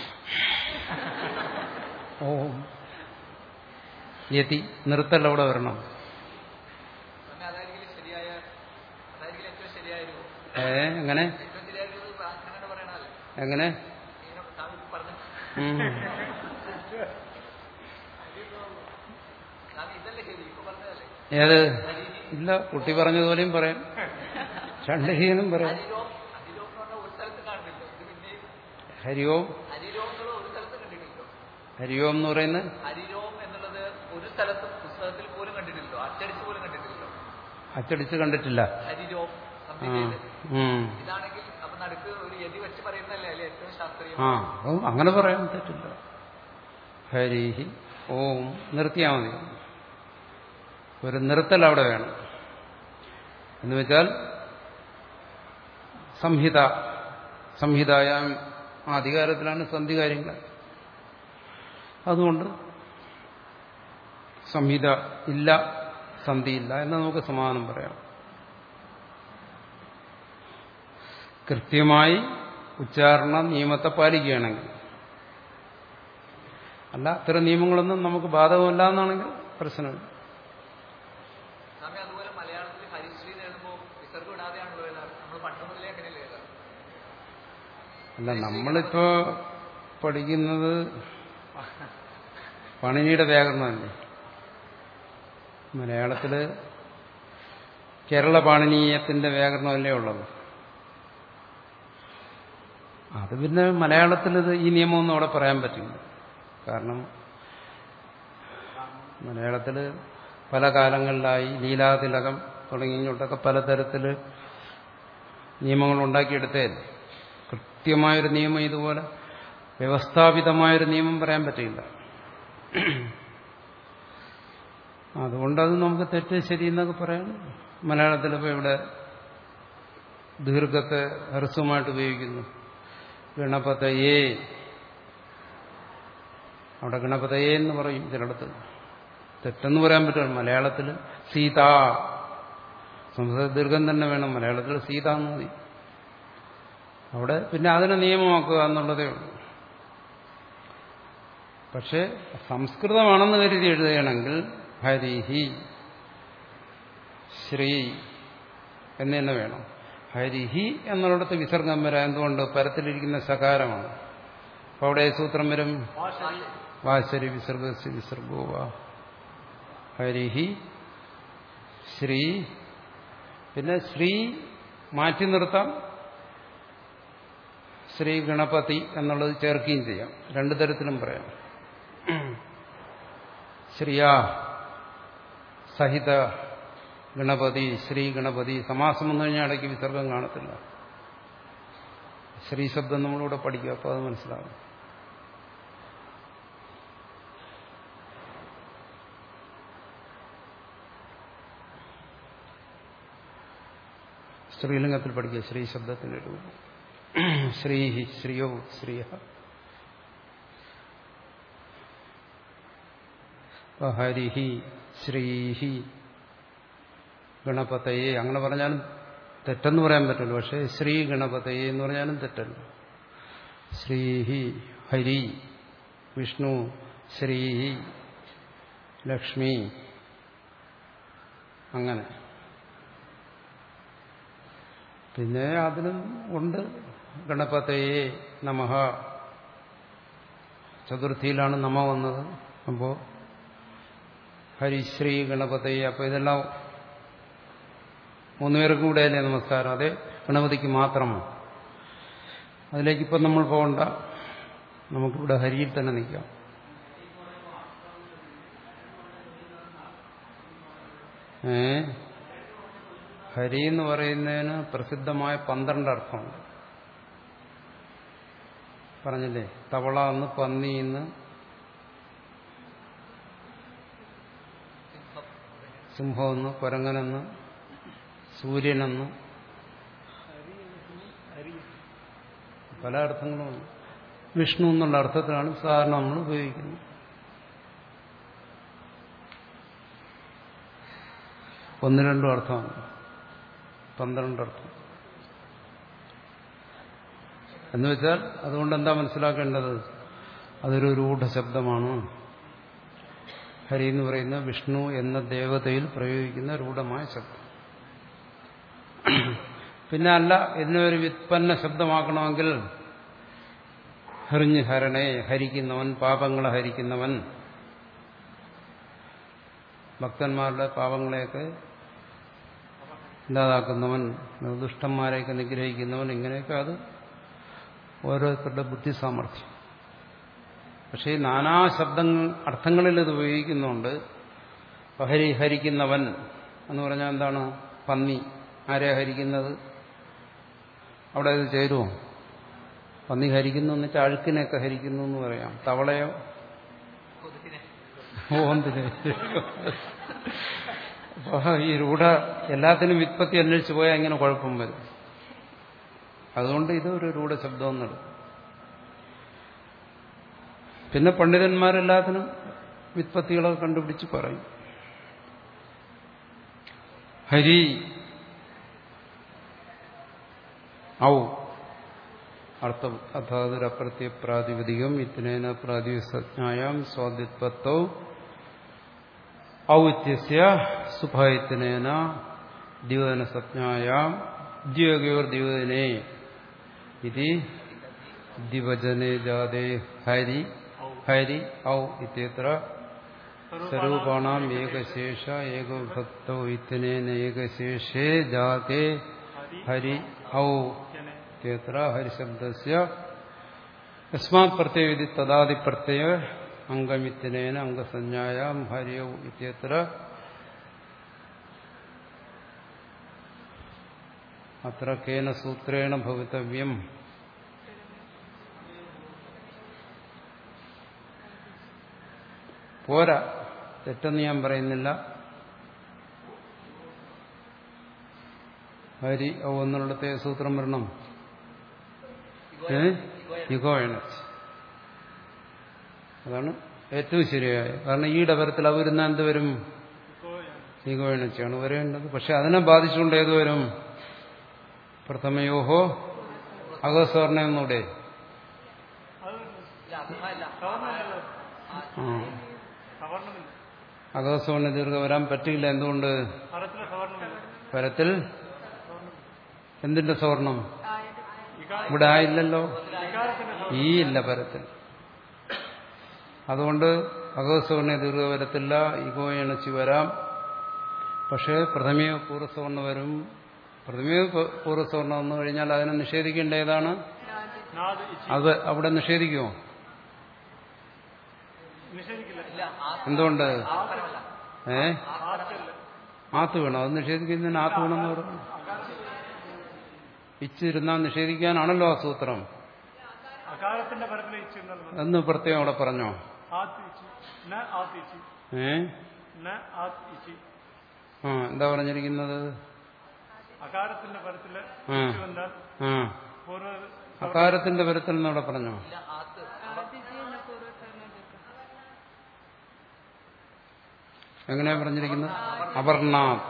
S1: ഓം യതി നിർത്തൽ അവിടെ വരണം
S3: സ്വാമി, അതായിരിക്കും ശരിയായ അതായിരിക്കും ഏറ്റവും ശരിയായ രൂപം
S1: ഏ എങ്ങനെ
S3: ഏറ്റവും ശരിയായ രൂപം അങ്ങനെ പറയണല്ലേ
S1: എങ്ങനെ
S3: ഇങ്ങനെ സ്വാമി പറഞ്ഞു
S1: ഉം.
S3: സ്വാമി ഇതല്ലേ ശരി ഇപ്പൊ പറഞ്ഞതല്ലേ
S1: ഏത് ഇല്ല കുട്ടി പറഞ്ഞതുപോലെയും പറയാം ചണ്ഡഹീനും പറയാം
S3: ഹരിരോം ഹരിരോം എന്ന് പറഞ്ഞാൽ ഒരു സ്ഥലത്ത് കാണുന്നില്ല ഇത് പിന്നെ
S1: ഹരിയോം
S3: ഹരിരോം എന്നുള്ളത് ഒരു സ്ഥലത്ത് കണ്ടിട്ടില്ലോ
S1: ഹരിയോം എന്ന് പറയുന്നത്
S3: ഹരിരോം എന്നുള്ളത് ഒരു സ്ഥലത്തും പുസ്തകത്തിൽ പോലും കണ്ടിട്ടില്ലോ അച്ചടിച്ച് പോലും കണ്ടിട്ടില്ലോ
S1: അച്ചടിച്ച് കണ്ടിട്ടില്ല
S3: ഹരിരോം
S1: ആ.
S3: സംഹിതയില്
S1: ഉം.
S3: ഇതാണെങ്കിൽ അപ്പൊ നടുക്ക് ഒരു യതി വെച്ച് പറയുന്നതല്ലേ അല്ലെ ഏറ്റവും ശാസ്ത്രീയം
S1: ആ അപ്പം അങ്ങനെ പറയാൻ പറ്റില്ല ഹരിഹി ഓം നിർത്തിയാൽ മതി ഒരു നിർത്തൽ അവിടെ വേണം എന്ന് വെച്ചാൽ സംഹിത സംഹിതായ ആ അധികാരത്തിലാണ് സന്ധി കാര്യങ്ങൾ അതുകൊണ്ട് സംഹിത ഇല്ല സന്ധിയില്ല എന്ന് നമുക്ക് സമാധാനം പറയാം കൃത്യമായി ഉച്ചാരണ നിയമത്തെ പാലിക്കുകയാണെങ്കിൽ അല്ല അത്തരം നിയമങ്ങളൊന്നും നമുക്ക് ബാധകമല്ല എന്നാണെങ്കിൽ പ്രശ്നമില്ല
S3: സ്വാമി അതുപോലെ മലയാളത്തിൽ ഹരിശ്രീ എന്ന് എഴുതുമ്പോൾ വിസർഗം ഇടാതെയാണല്ലോ എഴുതാറ് നമ്മൾ പണ്ട് മുതലേ അങ്ങനെയല്ലേ എഴുതാറ്
S1: അല്ല നമ്മളിപ്പോ പഠിക്കുന്നത് പണിനിയുടെ വ്യാകരണമല്ലേ മലയാളത്തില് കേരള പാണിനീയത്തിന്റെ വ്യാകരണമല്ലേ ഉള്ളത് അത് പിന്നെ മലയാളത്തിൽ ഇത് ഈ നിയമമൊന്നും അവിടെ പറയാൻ പറ്റില്ല കാരണം മലയാളത്തിൽ പല കാലങ്ങളിലായി ലീലാതിലകം തുടങ്ങി ഇങ്ങോട്ടൊക്കെ പലതരത്തിൽ നിയമങ്ങൾ ഉണ്ടാക്കിയെടുത്തേ കൃത്യമായൊരു നിയമം ഇതുപോലെ വ്യവസ്ഥാപിതമായൊരു നിയമം പറയാൻ പറ്റില്ല അതുകൊണ്ടത് നമുക്ക് തെറ്റ് ശരി എന്നൊക്കെ പറയാം മലയാളത്തിലിപ്പോൾ ഇവിടെ ദീർഘത്തെ ഹ്രസ്വമായിട്ട് ഉപയോഗിക്കുന്നു ഗണപതയേ അവിടെ ഗണപതയേ എന്ന് പറയും ചിലയിടത്ത് തെറ്റെന്ന് പറയാൻ പറ്റും മലയാളത്തിൽ സീത സംസ്കൃത ദീർഘം തന്നെ വേണം മലയാളത്തിൽ സീത എന്ന് മതി അവിടെ പിന്നെ അതിനെ നിയമമാക്കുക എന്നുള്ളതേ ഉള്ളൂ പക്ഷെ സംസ്കൃതമാണെന്ന് കരുതി എഴുതുകയാണെങ്കിൽ ഹരിഹി ശ്രീ എന്ന് തന്നെ വേണം ഹരിഹി എന്നുള്ളിടത്ത് വിസർഗം വരാൻ എന്തുകൊണ്ട് പരത്തിലിരിക്കുന്ന സകാരമാണ് അപ്പോൾ അവിടെ ഏത് സൂത്രം വരും
S2: വാശരി
S1: വാശരി വിസർഗ വിസർഗോ വാ ഹരിഹി ശ്രീ പിന്നെ ശ്രീ മാറ്റി നിർത്താം ശ്രീ ഗണപതി എന്നുള്ളത് ചേർക്കുകയും ചെയ്യാം രണ്ടു തരത്തിലും പറയാം ശ്രീയാ സഹിത ഗണപതി ശ്രീ ഗണപതി സമാസം വന്നു കഴിഞ്ഞാൽ ഇടയ്ക്ക് വിസർഗം കാണത്തില്ല ശ്രീ ശബ്ദം നമ്മളിവിടെ പഠിക്കുക അപ്പോൾ അത് മനസ്സിലാവും സ്ത്രീലിംഗത്തിൽ പഠിക്കുക ശ്രീ ശബ്ദത്തിന്റെ രൂപം ശ്രീഹി ശ്രീയോ ശ്രീയ ഇപ്പൊ ഹരിഹി ശ്രീഹി ഗണപതയെ അങ്ങനെ പറഞ്ഞാലും തെറ്റെന്ന് പറയാൻ പറ്റില്ല പക്ഷേ ശ്രീ ഗണപതയെ എന്ന് പറഞ്ഞാലും തെറ്റല്ല ശ്രീഹി ഹരി വിഷ്ണു ശ്രീഹി ലക്ഷ്മി അങ്ങനെ പിന്നെ അതിനും ഉണ്ട് ഗണപതയെ നമഹ ചതുർത്ഥിയിലാണ് നമ വന്നത് അപ്പോ ഹരിശ്രീ ഗണപതയെ അപ്പൊ ഇതെല്ലാം മൂന്നുപേർക്കും കൂടെ അല്ലേ നമസ്കാരം അതെ ഗണപതിക്ക് മാത്രമാണ് അതിലേക്ക് ഇപ്പം നമ്മൾ പോകണ്ട നമുക്കിവിടെ ഹരിയിൽ തന്നെ നിൽക്കാം ഏ ഹരി എന്ന് പറയുന്നതിന് പ്രസിദ്ധമായ പന്ത്രണ്ട് അർത്ഥമുണ്ട് പറഞ്ഞില്ലേ തവള എന്ന് പന്നി എന്ന് സിംഹമെന്ന് കുരങ്ങനെന്ന് സൂര്യനെന്ന് പല അർത്ഥങ്ങളുമുണ്ട് വിഷ്ണു എന്നുള്ള അർത്ഥത്തിലാണ് സാധാരണ നമ്മൾ ഉപയോഗിക്കുന്നത് ഒന്ന് രണ്ടും അർത്ഥമാണ് പന്ത്രണ്ട് അർത്ഥം എന്ന് വെച്ചാൽ അതുകൊണ്ട് എന്താ മനസ്സിലാക്കേണ്ടത് അതൊരു രൂഢശബ്ദമാണ് ഹരി എന്ന് പറയുന്ന വിഷ്ണു എന്ന ദേവതയിൽ പ്രയോഗിക്കുന്ന രൂഢമായ ശബ്ദം പിന്നെ അല്ല ഇതിനൊരു വിത്പന്ന ശബ്ദമാക്കണമെങ്കിൽ ഹെറിഞ്ഞ് ഹരണേ ഹരിക്കുന്നവൻ പാപങ്ങളെ ഹരിക്കുന്നവൻ ഭക്തന്മാരുടെ പാപങ്ങളെയൊക്കെ ഇല്ലാതാക്കുന്നവൻ ദുഷ്ടന്മാരെയൊക്കെ നിഗ്രഹിക്കുന്നവൻ ഇങ്ങനെയൊക്കെ അത് ഓരോരുത്തരുടെ ബുദ്ധി സാമർഥ്യം പക്ഷേ ഈ നാനാ ശബ്ദങ്ങൾ അർത്ഥങ്ങളിൽ ഇത് ഉപയോഗിക്കുന്നുണ്ട് ഹരി ഹരിക്കുന്നവൻ എന്ന് പറഞ്ഞാൽ എന്താണ് പന്നി ആരെ ഹരിക്കുന്നത് അവിടെ ഇത് ചേരുമോ പന്നി ഹരിക്കുന്നു എന്ന് വെച്ചാൽ അഴുക്കിനെയൊക്കെ ഹരിക്കുന്നു എന്ന് പറയാം തവളയോ
S3: കൊതുകിനെ
S1: ഓന്തിന് അപ്പൊ ഈ രൂഢ എല്ലാത്തിനും വിത്പത്തി അന്വേഷിച്ച് പോയാൽ ഇങ്ങനെ കുഴപ്പം വരും അതുകൊണ്ട് ഇത് ഒരു രൂഢ ശബ്ദം എന്നെടുക്കും പിന്നെ പണ്ഡിതന്മാരെല്ലാത്തിനും വിത്പത്തികളൊക്കെ കണ്ടുപിടിച്ച് പറയും ഹരി ഔ അർത്ഥം അഥാതൊരപ്രത്യ പ്രാതിപതികം ഇത്തിനേന പ്രാതിസജ്ഞായാം സ്വാദിത്വത്തൗ ഔത്യസ്യ സുഭയത്തിനേന ദ്യോതന സജ്ഞായാം ദ്യോഗയോർ ദ്യോതനെ ഇത് ദിവജനെ ജാതേ ഹരി ഹരി ഔ ഇത്യത്ര സ്വരൂപാണാം ഏകശേഷ ഏകഭക്തൗ ഇത്തിനേന ഏകശേഷേ ജാതേ ഹരി ഔ ഇത്യത്ര ഹരിശബ്ദസ്യ യസ്മാത് പ്രത്യയവിധി തദാദി പ്രത്യയ അംഗമിത്തിനേന അംഗസഞ്ജായാം ഹരിയൗ ഇത്യത്ര അത്ര കേന സൂത്രേണ ഭവിതവ്യം പോരാ തെറ്റെന്ന് ഞാൻ പറയുന്നില്ല ഹരി ഔ എന്നുള്ളത്തെ സൂത്രം വരണം ഏ ഇഗോ എനർജി അതാണ് ഏറ്റവും ശരിയായ കാരണം ഈ ഡബരത്തിൽ അവരുന്ന എന്ത് വരും ഈഗോ എനർജിയാണ് വരേണ്ടത് പക്ഷെ അതിനെ ബാധിച്ചുകൊണ്ട് ഏത് വരും പ്രഥമയോഹോ അകസ്വർണ്ണ എന്നൂടെ
S3: ഇല്ല അർത്ഥമല്ല
S2: സവർണ്ണമല്ലോ
S1: ആ
S2: സവർണ്ണമില്ല
S1: അകസ്വർണ്ണ ദീർഘ വരാൻ പറ്റില്ല എന്തുകൊണ്ട്
S2: അറത്തിലെ സവർണ്ണമില്ല
S1: പരത്തിൽ എന്തിന്റെ സ്വർണം
S2: വികാ-
S1: ഇവിടെ ആയില്ലല്ലോ
S2: വികാരത്തിന്റെ
S1: ഈ ഇല്ല പരത്തിൽ അതുകൊണ്ട് അകസ്വർണ്ണ ദീർഘ വരത്തില്ല ഇഗോ എണച്ചി വരാം പക്ഷേ പ്രഥമയോ പൂർവ്വസവർണ്ണ വരും പ്രഥമയോ പൂർവ്വസവർണ്ണം വന്നു കഴിഞ്ഞാൽ അതിനെ നിഷേധിക്കേണ്ട ഏതാണ്
S2: നാദ് ഇച്ചി
S1: അത് അവിടെ നിഷേധിക്കുമോ
S2: നിഷേധിക്കില്ല
S3: ഇല്ല ആ
S1: എന്തുകൊണ്ട്
S3: ആത്മരമല്ല
S1: ഏ
S2: ആർക്കല്ല
S1: ആത്ത് വേണം അത് നിഷേധിക്കുന്നതിന് ആത്ത് വേണമെന്ന് പറഞ്ഞു ഇച്ചിരുന്നാൽ നിഷേധിക്കാനാണല്ലോ ആ സൂത്രം
S2: അകാരത്തിന്റെ പരത്തിലെ ഇച്ചി എന്നുള്ളത്
S1: എന്ന് പ്രത്യേകം അവിടെ പറഞ്ഞോ
S2: ആത്ത് ഇച്ചി ന ആത്ത് ഇച്ചി
S1: ഏ
S2: ന ആത്ത് ഇച്ചി
S1: ആ എന്താ പറഞ്ഞിരിക്കുന്നത്
S2: അകാരത്തിന്റെ പരത്തില്
S1: ആ.
S2: വന്നാൽ
S1: ആ
S2: പൂർവ്വ
S1: അകാരത്തിന്റെ പരത്തിൽ എന്നവിടെ പറഞ്ഞോ
S3: ഇല്ല ആത്ത്
S1: എങ്ങനെയാ പറഞ്ഞിരിക്കുന്നത് അവർണാത്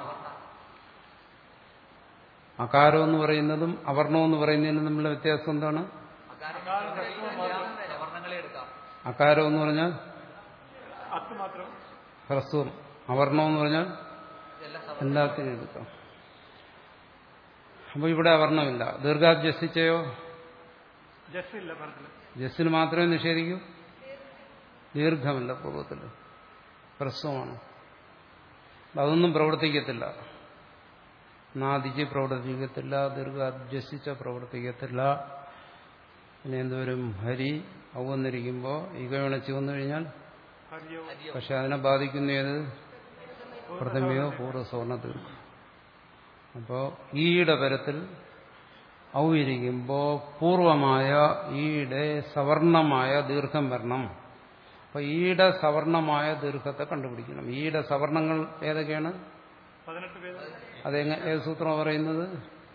S1: അകാരം എന്ന് പറയുന്നതും അവർണം എന്ന് പറയുന്നതിനും തമ്മിലുള്ള വ്യത്യാസം എന്താണ്
S3: വർണ്ണങ്ങളെ എടുക്കാം
S1: അകാരം എന്ന് പറഞ്ഞാൽ
S2: അത്ത് മാത്രം
S1: ഹ്രസ്വം അവർണം എന്ന് പറഞ്ഞാൽ
S3: എല്ലാ
S1: എല്ലാത്തിനും എടുക്കാം അപ്പൊ ഇവിടെ അവർണമില്ല ദീർഘാഭ്യസിച്ചയോ
S2: ജസ് ഇല്ല പരത്തില്
S1: ജസ്സിന് മാത്രമേ നിഷേധിക്കൂ ദീർഘമല്ല പൂർവ്വത്തിൽ ഹ്രസ്വമാണ് അതൊന്നും പ്രവർത്തിക്കത്തില്ല നാദിച്ച് പ്രവർത്തിക്കത്തില്ല ദീർഘാഭ്യസിച്ച പ്രവർത്തിക്കത്തില്ല പിന്നെ എന്തോരും ഹരി ഔവന്നിരിക്കുമ്പോൾ ഇകവിണച്ച് വന്നു കഴിഞ്ഞാൽ
S2: ഹരിയോ
S1: പക്ഷെ അതിനെ ബാധിക്കുന്ന ഏത് പ്രഥമയോ പൂർവ്വസവർണ ദീർഘം അപ്പോൾ ഈയുടെ പരത്തിൽ ഔ ഇരിക്കുമ്പോൾ പൂർവമായ ഈയുടെ സവർണമായ ദീർഘം വരണം അപ്പൊ ഈയുടെ സവർണമായ ദീർഘത്തെ കണ്ടുപിടിക്കണം ഈയുടെ സവർണങ്ങൾ ഏതൊക്കെയാണ്
S2: പതിനെട്ട് പേര്
S1: അതെങ്ങനെ ഏത് സൂത്രം പറയുന്നത്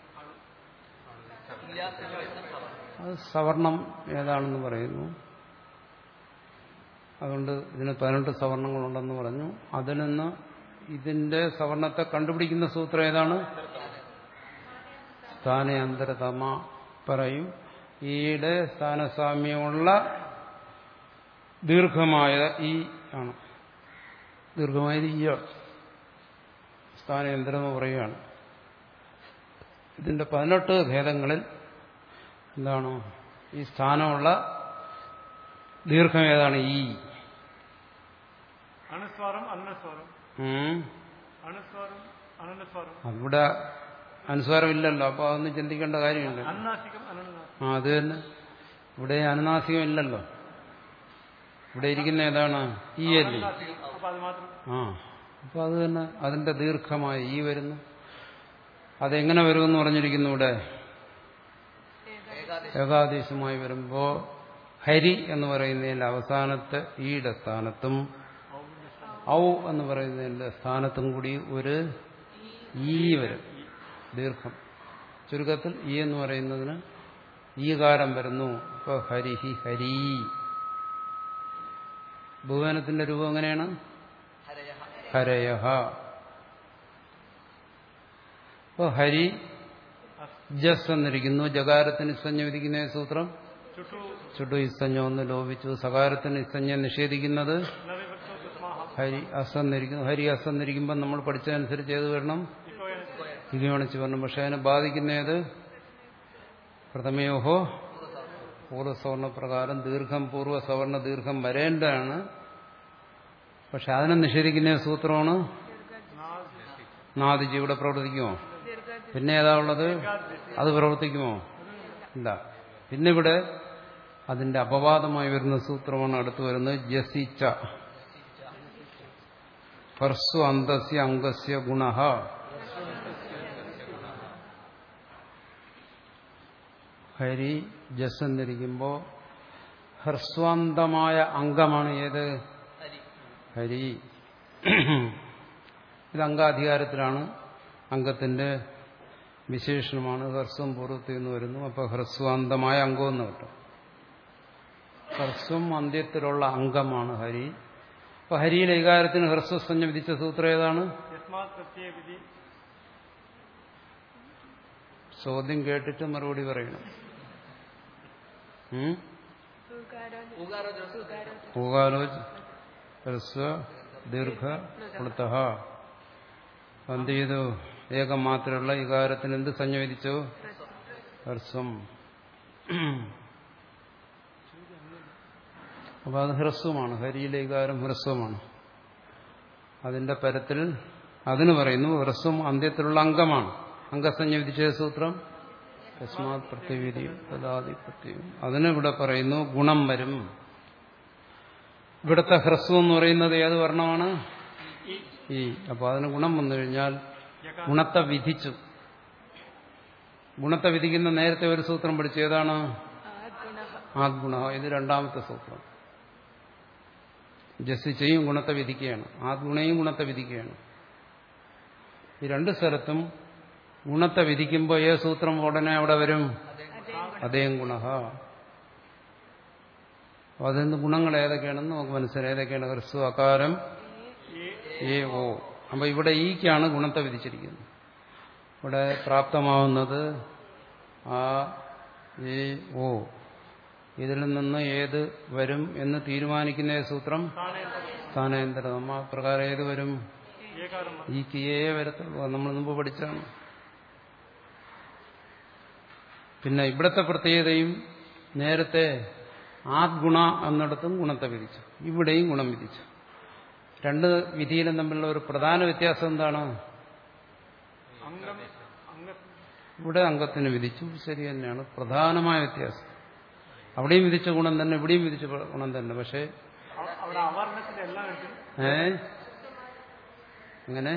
S1: അത് സവർണം ഏതാണെന്ന് പറയുന്നു അതുകൊണ്ട് ഇതിന് പതിനെട്ട് സവർണങ്ങളുണ്ടെന്ന് പറഞ്ഞു അതിൽ നിന്ന് ഇതിന്റെ സവർണത്തെ കണ്ടുപിടിക്കുന്ന സൂത്രം ഏതാണ് സ്ഥാനാന്തരതമ പറയും ഈയുടെ സ്ഥാനസാമ്യമുള്ള ദീർഘമായ ഈ ആണ് ദീർഘമായത് ഈ ആണ് സ്ഥാനാന്തരം പറയുകയാണ് ഇതിന്റെ പതിനെട്ട് ഭേദങ്ങളിൽ എന്താണ് ഈ സ്ഥാനമുള്ള ദീർഘം ഏതാണ് ഈ
S2: അണുസ്വാരം അന്നസ്വാരം
S1: ഉം.
S2: അണുസ്വാരം അനന്തസ്വാരം
S1: അവിടെ അനുസ്വാരമില്ലല്ലോ അപ്പൊ അതൊന്നും ചിന്തിക്കേണ്ട കാര്യമില്ല
S2: അന്നാസികം അനന്ത
S1: ആ അത് തന്നെ ഇവിടെ അനുനാസികം ഇല്ലല്ലോ ഇവിടെ ഇരിക്കുന്ന ഏതാണ് ഈ അല്ലേ
S2: അപ്പൊ അത് മാത്രം
S1: ആ അപ്പൊ അത് തന്നെ അതിന്റെ ദീർഘമായി ഈ വരുന്നു അതെങ്ങനെ വരുമെന്ന് പറഞ്ഞിരിക്കുന്നു ഇവിടെ ഏകാദേശമായി വരുമ്പോ ഹരി എന്ന് പറയുന്നതിന്റെ അവസാനത്തെ ഈയുടെ സ്ഥാനത്തും ഔ എന്ന് പറയുന്നതിന്റെ സ്ഥാനത്തും കൂടി ഒരു ഈ വരും ദീർഘം ചുരുക്കത്തിൽ ഈ എന്ന് പറയുന്നതിന് ഈകാരം വരുന്നു ഇപ്പൊ ഹരിഹി ഹരി ഭുവനത്തിന്റെ രൂപം എങ്ങനെയാണ് ഹരയഹ ഇപ്പൊ ഹരി ജസ് എന്നിരിക്കുന്നു ജകാരത്തിന് ഇസഞ്ഞ വിധിക്കുന്ന ഏത് സൂത്രം
S2: ചുട്ടു
S1: ചുട്ടു ഇസഞ്ഞ ഒന്ന് ലോപിച്ചു സകാരത്തിന് ഇസഞ്ഞ നിഷേധിക്കുന്നത്
S2: നവിഭക്തോ സുസ്മാഹ
S1: ഹരി അസന്നിരിക്കുന്നു ഹരി അസന്നിരിക്കുമ്പോൾ നമ്മൾ പഠിച്ചതനുസരിച്ച് ഏത് വരണം
S2: ഇക്കോയാണ്
S1: ഇകമണിച്ച് വരണം പക്ഷെ അതിനെ ബാധിക്കുന്ന ഏത് പ്രഥമയോഹോ പൂർവ്വസവർണ പ്രകാരം ദീർഘം പൂർവ്വസവർണ ദീർഘം വരേണ്ടതാണ് പക്ഷെ അതിനെ നിഷേധിക്കുന്ന ഏത് സൂത്രമാണ് നാദിജി ഇവിടെ പ്രവർത്തിക്കുമോ പിന്നെ ഏതാ ഉള്ളത് അത് പ്രവർത്തിക്കുമോ ഇല്ല പിന്നെ ഇവിടെ അതിന്റെ അപവാദമായി വരുന്ന സൂത്രമാണ് അടുത്ത് വരുന്നത് ജസിച്ച ഹർസ്വ അന്തസ്യ അംഗസ്യ ഗുണ ഹരി ജസ് എന്നിരിക്കുമ്പോൾ ഹ്രസ്വാന്തമായ അംഗമാണ് ഏത് ഹരി ഇത് അംഗാധികാരത്തിലാണ് അംഗത്തിന്റെ വിശേഷണമാണ് ഹ്രസ്വം പൂർവ്വത്തിൽ നിന്ന് വരുന്നു അപ്പോൾ ഹ്രസ്വാന്തമായ അംഗമെന്ന് കിട്ടും ഹ്രസ്വം അന്ത്യത്തിലുള്ള അംഗമാണ് ഹരി അപ്പൊ ഹരിയിലെ വികാരത്തിന് ഹ്രസ്വസഞ്ജ വിധിച്ച സൂത്രം ഏതാണ്
S2: യസ്മാത് പ്രത്യയ വിധി
S1: ചോദ്യം കേട്ടിട്ട് മറുപടി പറയണം ഉം? ഊകാലോച് ഹ്രസ്വ ദീർഘ പ്ലുത എന്ത് ചെയ്തു ഏകം മാത്രമുള്ള വികാരത്തിന് എന്ത് സഞ്ജ വിധിച്ചു ഹ്രസ്വം അപ്പൊ അത് ഹ്രസ്വമാണ് ഹരിയിലെ വികാരം ഹ്രസ്വമാണ് അതിന്റെ പരത്തിൽ അതിന് പറയുന്നു ഹ്രസ്വം അന്ത്യത്തിലുള്ള അംഗമാണ് അംഗസഞ്ജ വിധിച്ച സൂത്രം തസ്മാത് പ്രത്യവീതിയും തദാതി പ്രത്യവും അതിന് ഇവിടെ പറയുന്നു ഗുണം വരും ഇവിടുത്തെ ഹ്രസ്വം എന്ന് പറയുന്നത് ഏത് വർണ്ണമാണ് ഈ അപ്പൊ അതിന് ഗുണം വന്നു കഴിഞ്ഞാൽ ഗുണത്തെ വിധിച്ചു ഗുണത്തെ വിധിക്കുന്ന നേരത്തെ ഒരു സൂത്രം പഠിച്ചു ഏതാണ് ആദ്ഗുണ ഇത് രണ്ടാമത്തെ സൂത്രം ജസിച്ചയും ഗുണത്തെ വിധിക്കുകയാണ് ആദ്ഗുണയും ഗുണത്തെ വിധിക്കുകയാണ് ഈ രണ്ട് സ്ഥലത്തും ഗുണത്തെ വിധിക്കുമ്പോൾ ഏ സൂത്രം ഉടനെ അവിടെ വരും അതേം ഗുണ അതിൽ നിന്ന് ഗുണങ്ങൾ ഏതൊക്കെയാണെന്ന് നമുക്ക് മനസ്സിലായി ഏതൊക്കെയാണ് ഹ്രസ്വ അകാരം ഏ ഓ അപ്പൊ ഇവിടെ ഈക്കാണ് ഗുണത്തെ വിധിച്ചിരിക്കുന്നത് ഇവിടെ പ്രാപ്തമാവുന്നത് ആ ഏ ഓ ഇതിൽ നിന്ന് ഏത് വരും എന്ന് തീരുമാനിക്കുന്ന ഏത് സൂത്രം സ്ഥാനേന്തരം നമ്മ പ്രകാരം ഏത് വരും
S2: ഏകാരം
S1: ഈ കിയേ വരത്തുള്ളൂ അത് നമ്മൾ മുമ്പ് പഠിച്ചാണ് പിന്നെ ഇവിടുത്തെ പ്രത്യേകതയും നേരത്തെ ആ ഗുണ എന്നിടത്തും ഗുണത്തെ വിധിച്ചു ഇവിടെയും ഗുണം വിധിച്ചു രണ്ട് വിധിയിലും തമ്മിലുള്ള ഒരു പ്രധാന വ്യത്യാസം എന്താണ്
S2: അംഗം അംഗ
S1: ഇവിടെ അംഗത്തിന് വിധിച്ചു ശരി തന്നെയാണ് പ്രധാനമായ വ്യത്യാസം അവിടെയും വിധിച്ച ഗുണം തന്നെ ഇവിടെയും വിധിച്ച ഗുണം തന്നെ പക്ഷേ
S2: അവ- അവിടെ അവർണത്തിന്റെ എല്ലാം എടുക്കും
S1: ഏ എങ്ങനെ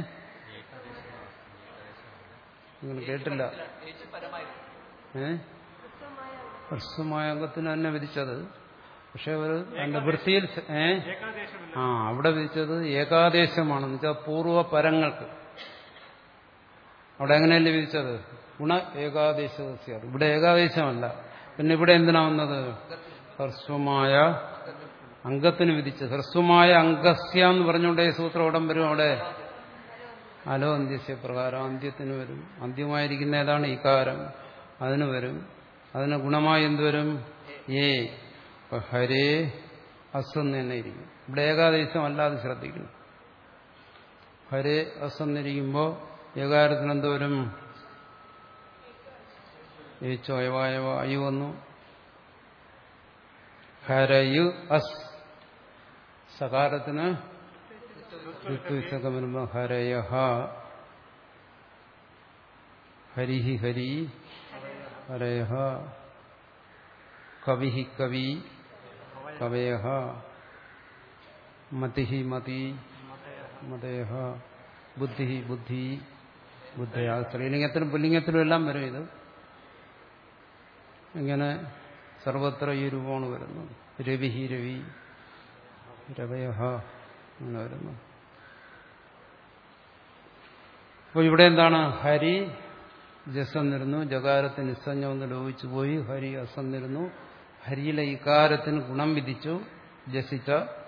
S1: നിങ്ങൾ കേട്ടില്ല
S3: ഏച്ചു പരമായിരുന്നു
S1: ഏ ഹ്രസ്വമായ അംഗത്തിന് തന്നെ വിധിച്ചത് പക്ഷെ ഒരു അതിന്റെ വൃത്തിയിൽ സ- ഏ
S2: ഏകാദേശമില്ല
S1: ആ അവിടെ വിധിച്ചത് ഏകാദേശമാണെന്ന് വെച്ചാൽ പൂർവ്വ പരങ്ങൾക്ക് അവിടെ എങ്ങനെയല്ലേ വിധിച്ചത് ഗുണ ഏകാദേശ ഇവിടെ ഏകാദേശമല്ല പിന്നെ ഇവിടെ എന്തിനാ വന്നത് ഹ്രസ്വമായ അംഗത്തിന് വിധിച്ച് ഹ്രസ്വമായ അംഗസ്യ എന്ന് പറഞ്ഞുകൊണ്ട് ഈ സൂത്രം ഉടൻ വരും അവിടെ അലോ അന്ത്യസ്യ പ്രകാരം അന്ത്യത്തിന് വരും അന്ത്യമായിരിക്കുന്ന ഏതാണ് ഇകാരം അതിന് വരും അതിന് ഗുണമായി എന്ത് വരും ഏ ഇപ്പൊ ഹരേ അസ് എന്ന് തന്നെ ഇരിക്കും ഇവിടെ ഏകാദേശം അല്ലാതെ ശ്രദ്ധിക്കണം ഹരേ അസ് എന്നിരിക്കുമ്പോൾ ഏകാരത്തിന് എന്ത് വരും ഏച്ചോ അയവായവ അയു വന്നു ഹരയു അസ് സകാരത്തിന് ഋത്വിസകം വരുമ്പോൾ ഹരയ ഹരിഹി ഹരി ഹരയ കവിഹി കവി കവയ മതിഹി മതി മതയ ബുദ്ധി ബുദ്ധി ബുദ്ധയ സ്ത്രീലിംഗത്തിലും പുല്ലിംഗത്തിലും എല്ലാം വരും ഇത് ഇങ്ങനെ സർവത്ര ഈ രൂപമാണ് വരുന്നത് രവിഹി രവി രവയ അങ്ങനെ വരുന്നു അപ്പോൾ ഇവിടെ എന്താണ് ഹരി ജസന്നിരുന്നു ജകാരത്തിന് നിസ്സഞ്ജമെന്ന് ലോപിച്ചു പോയി ഹരി അസന്നിരുന്നു ഹരിയിലെ ഇകാരത്തിന് ഗുണം വിധിച്ചു ജസിച്ച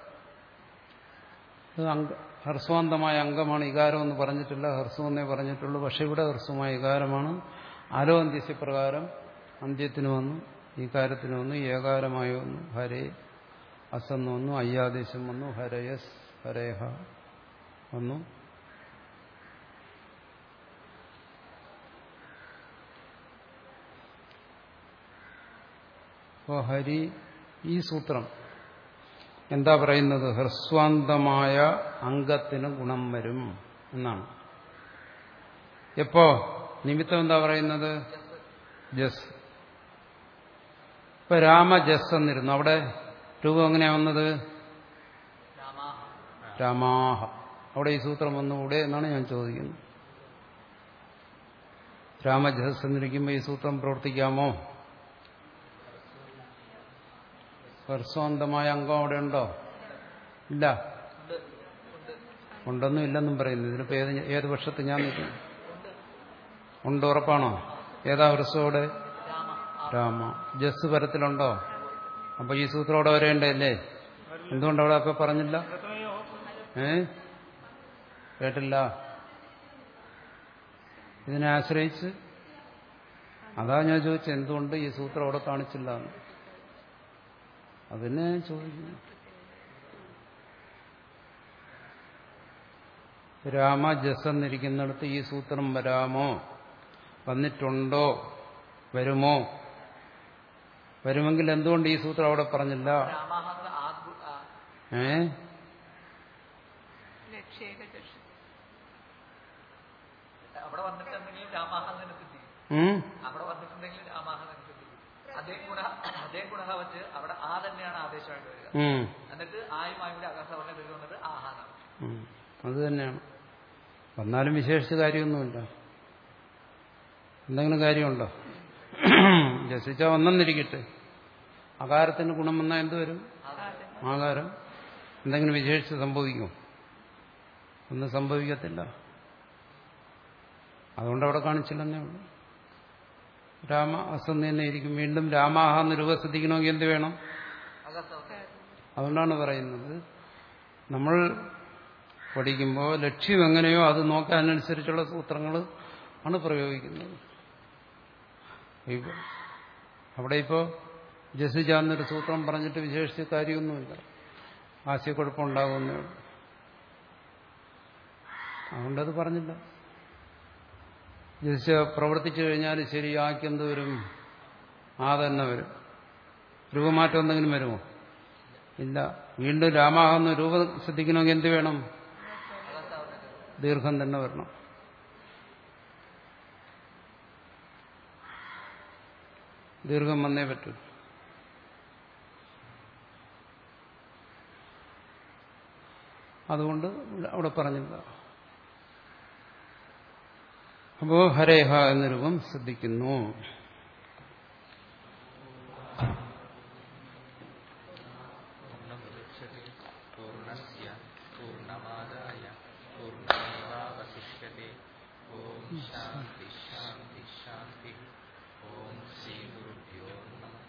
S1: ഇത് അംഗ ഹർസ്വാന്തമായ അംഗമാണ് ഇകാരം എന്ന് പറഞ്ഞിട്ടില്ല ഹർസ്വം എന്നേ പറഞ്ഞിട്ടുള്ളൂ പക്ഷെ ഇവിടെ ഹർസ്വമായ ഇകാരമാണ് ആലോ അന്ത്യസ്യ പ്രകാരം അന്ത്യത്തിന് വന്നു ഈകാരത്തിന് വന്നു ഏകാരമായി വന്നു ഹരേ അസന്ന് വന്നു അയ്യാദേശം വന്നു ഹരയസ് ഹരേഹ വന്നു അപ്പോൾ ഹരി ഈ സൂത്രം എന്താ പറയുന്നത് ഹ്രസ്വാന്തമായ അംഗത്തിന് ഗുണം വരും എന്നാണ് എപ്പോ നിമിത്തം എന്താ പറയുന്നത് ജസ് ഇപ്പൊ രാമജസ് എന്നിരുന്നു അവിടെ രൂപം എങ്ങനെയാ വന്നത്
S3: രാമാഹ
S1: രാമാഹ അവിടെ ഈ സൂത്രം വന്നുകൂടെ എന്നാണ് ഞാൻ ചോദിക്കുന്നത് രാമജസ് എന്നിരിക്കുമ്പോൾ ഈ സൂത്രം പ്രവർത്തിക്കാമോ ഹർസ്വാന്തമായ അംഗം അവിടെ ഉണ്ടോ ഇല്ല
S3: ഉണ്ട് ഉണ്ട്
S1: ഉണ്ടെന്നും ഇല്ലെന്നും പറയുന്നു ഇതിലിപ്പോ ഏത് ഏത് പക്ഷത്ത് ഞാൻ നിൽക്കും ഉണ്ട് ഉറപ്പാണോ ഏതാ ഹ്രസ്വോടെ
S3: രാമ ആ
S1: രാമ ജസ് പരത്തിലുണ്ടോ അപ്പൊ ഈ സൂത്രം അവിടെ വരേണ്ടല്ലേ എന്തുകൊണ്ട് അവിടെ അപ്പൊ പറഞ്ഞില്ല
S2: പ്രഥമയോ
S1: ഏ കേട്ടില്ല ഇതിനെ ആശ്രയിച്ച് അതാ ഞാൻ ചോദിച്ചത് എന്തുകൊണ്ട് ഈ സൂത്രം അവിടെ കാണിച്ചില്ല എന്ന്. അതിനെ ഞാൻ ചോദിക്കുന്നു രാമ ജസ് എന്നിരിക്കുന്നിടത്ത് ഈ സൂത്രം വരാമോ വന്നിട്ടുണ്ടോ വരുമോ വരുമെങ്കിൽ എന്തുകൊണ്ട് ഈ സൂത്രം അവിടെ പറഞ്ഞില്ല
S3: രാമാഹ എന്നത് ആ ഗു- ആ
S1: ഏ
S3: അവിടെ വന്നിട്ടുണ്ടെങ്കിലും രാമാഹ തന്നെ സിദ്ധിക്കും
S1: ഉം?
S3: അവിടെ വന്നിട്ടുണ്ടെങ്കിലും രാമാഹ തന്നെ സിദ്ധിക്കും അതേ ഗുണ അതേ ഗുണ വെച്ച് അവിടെ ആ തന്നെയാണ് ആദേശമായിട്ട് വരിക
S1: ഉം.
S3: എന്നിട്ട് ആയുമായും കൂടി ആകാശവർണ്ണ വരുന്നത് ആഹാനാണ്
S1: ഉം. അത് തന്നെയാണ് വന്നാലും വിശേഷിച്ച് കാര്യമൊന്നുമില്ല എന്തെങ്കിലും കാര്യമുണ്ടോ ജസിച്ച ഒന്നെന്നിരിക്കട്ടെ അകാരത്തിന് ഗുണം വന്നാൽ എന്ത് വരും ആകാരം എന്തെങ്കിലും വിശേഷിച്ച് സംഭവിക്കും ഒന്നും സംഭവിക്കത്തില്ല അതുകൊണ്ട് അവിടെ കാണിച്ചില്ലെന്നേ ഉള്ളൂ രാമ അസന്ന് തന്നെ ഇരിക്കും വീണ്ടും രാമാഹ എന്ന് രൂപ ശ്രദ്ധിക്കണമെങ്കിൽ എന്ത് വേണം
S3: അകത്തവസ്ഥ
S1: അതുകൊണ്ടാണ് പറയുന്നത് നമ്മൾ പഠിക്കുമ്പോൾ ലക്ഷ്യം എങ്ങനെയോ അത് നോക്കാനനുസരിച്ചുള്ള സൂത്രങ്ങൾ ആണ് പ്രയോഗിക്കുന്നത് ഇപ്പൊ അവിടെ ഇപ്പോൾ ജസിജാന്നൊരു സൂത്രം പറഞ്ഞിട്ട് വിശേഷിച്ച് കാര്യമൊന്നുമില്ല ആശയക്കുഴപ്പമുണ്ടാകുന്നേ ഉള്ളൂ അതുകൊണ്ടത് പറഞ്ഞില്ല ജസിച്ച പ്രവർത്തിച്ചു കഴിഞ്ഞാൽ ശരിയാക്കി എന്ത് വരും ആ തന്നെ വരും രൂപമാറ്റം എന്തെങ്കിലും വരുമോ ഇല്ല വീണ്ടും രാമാകുന്ന രൂപം ശ്രദ്ധിക്കണമെങ്കിൽ എന്ത് വേണം
S3: അകത്തവസ്ഥ
S1: ദീർഘം തന്നെ വരണം ദീർഘം വന്നേ പറ്റൂ അതുകൊണ്ട് അവിടെ പറഞ്ഞില്ല അപ്പോ ഹരേഹ എന്ന രൂപം ശ്രദ്ധിക്കുന്നു
S4: पूर्णस्य पूर्णमादाय पूर्णमेवावशिष्यते ॐ शान्ति शान्ति शान्तिः ॐ श्रीगुरुभ्यो नमः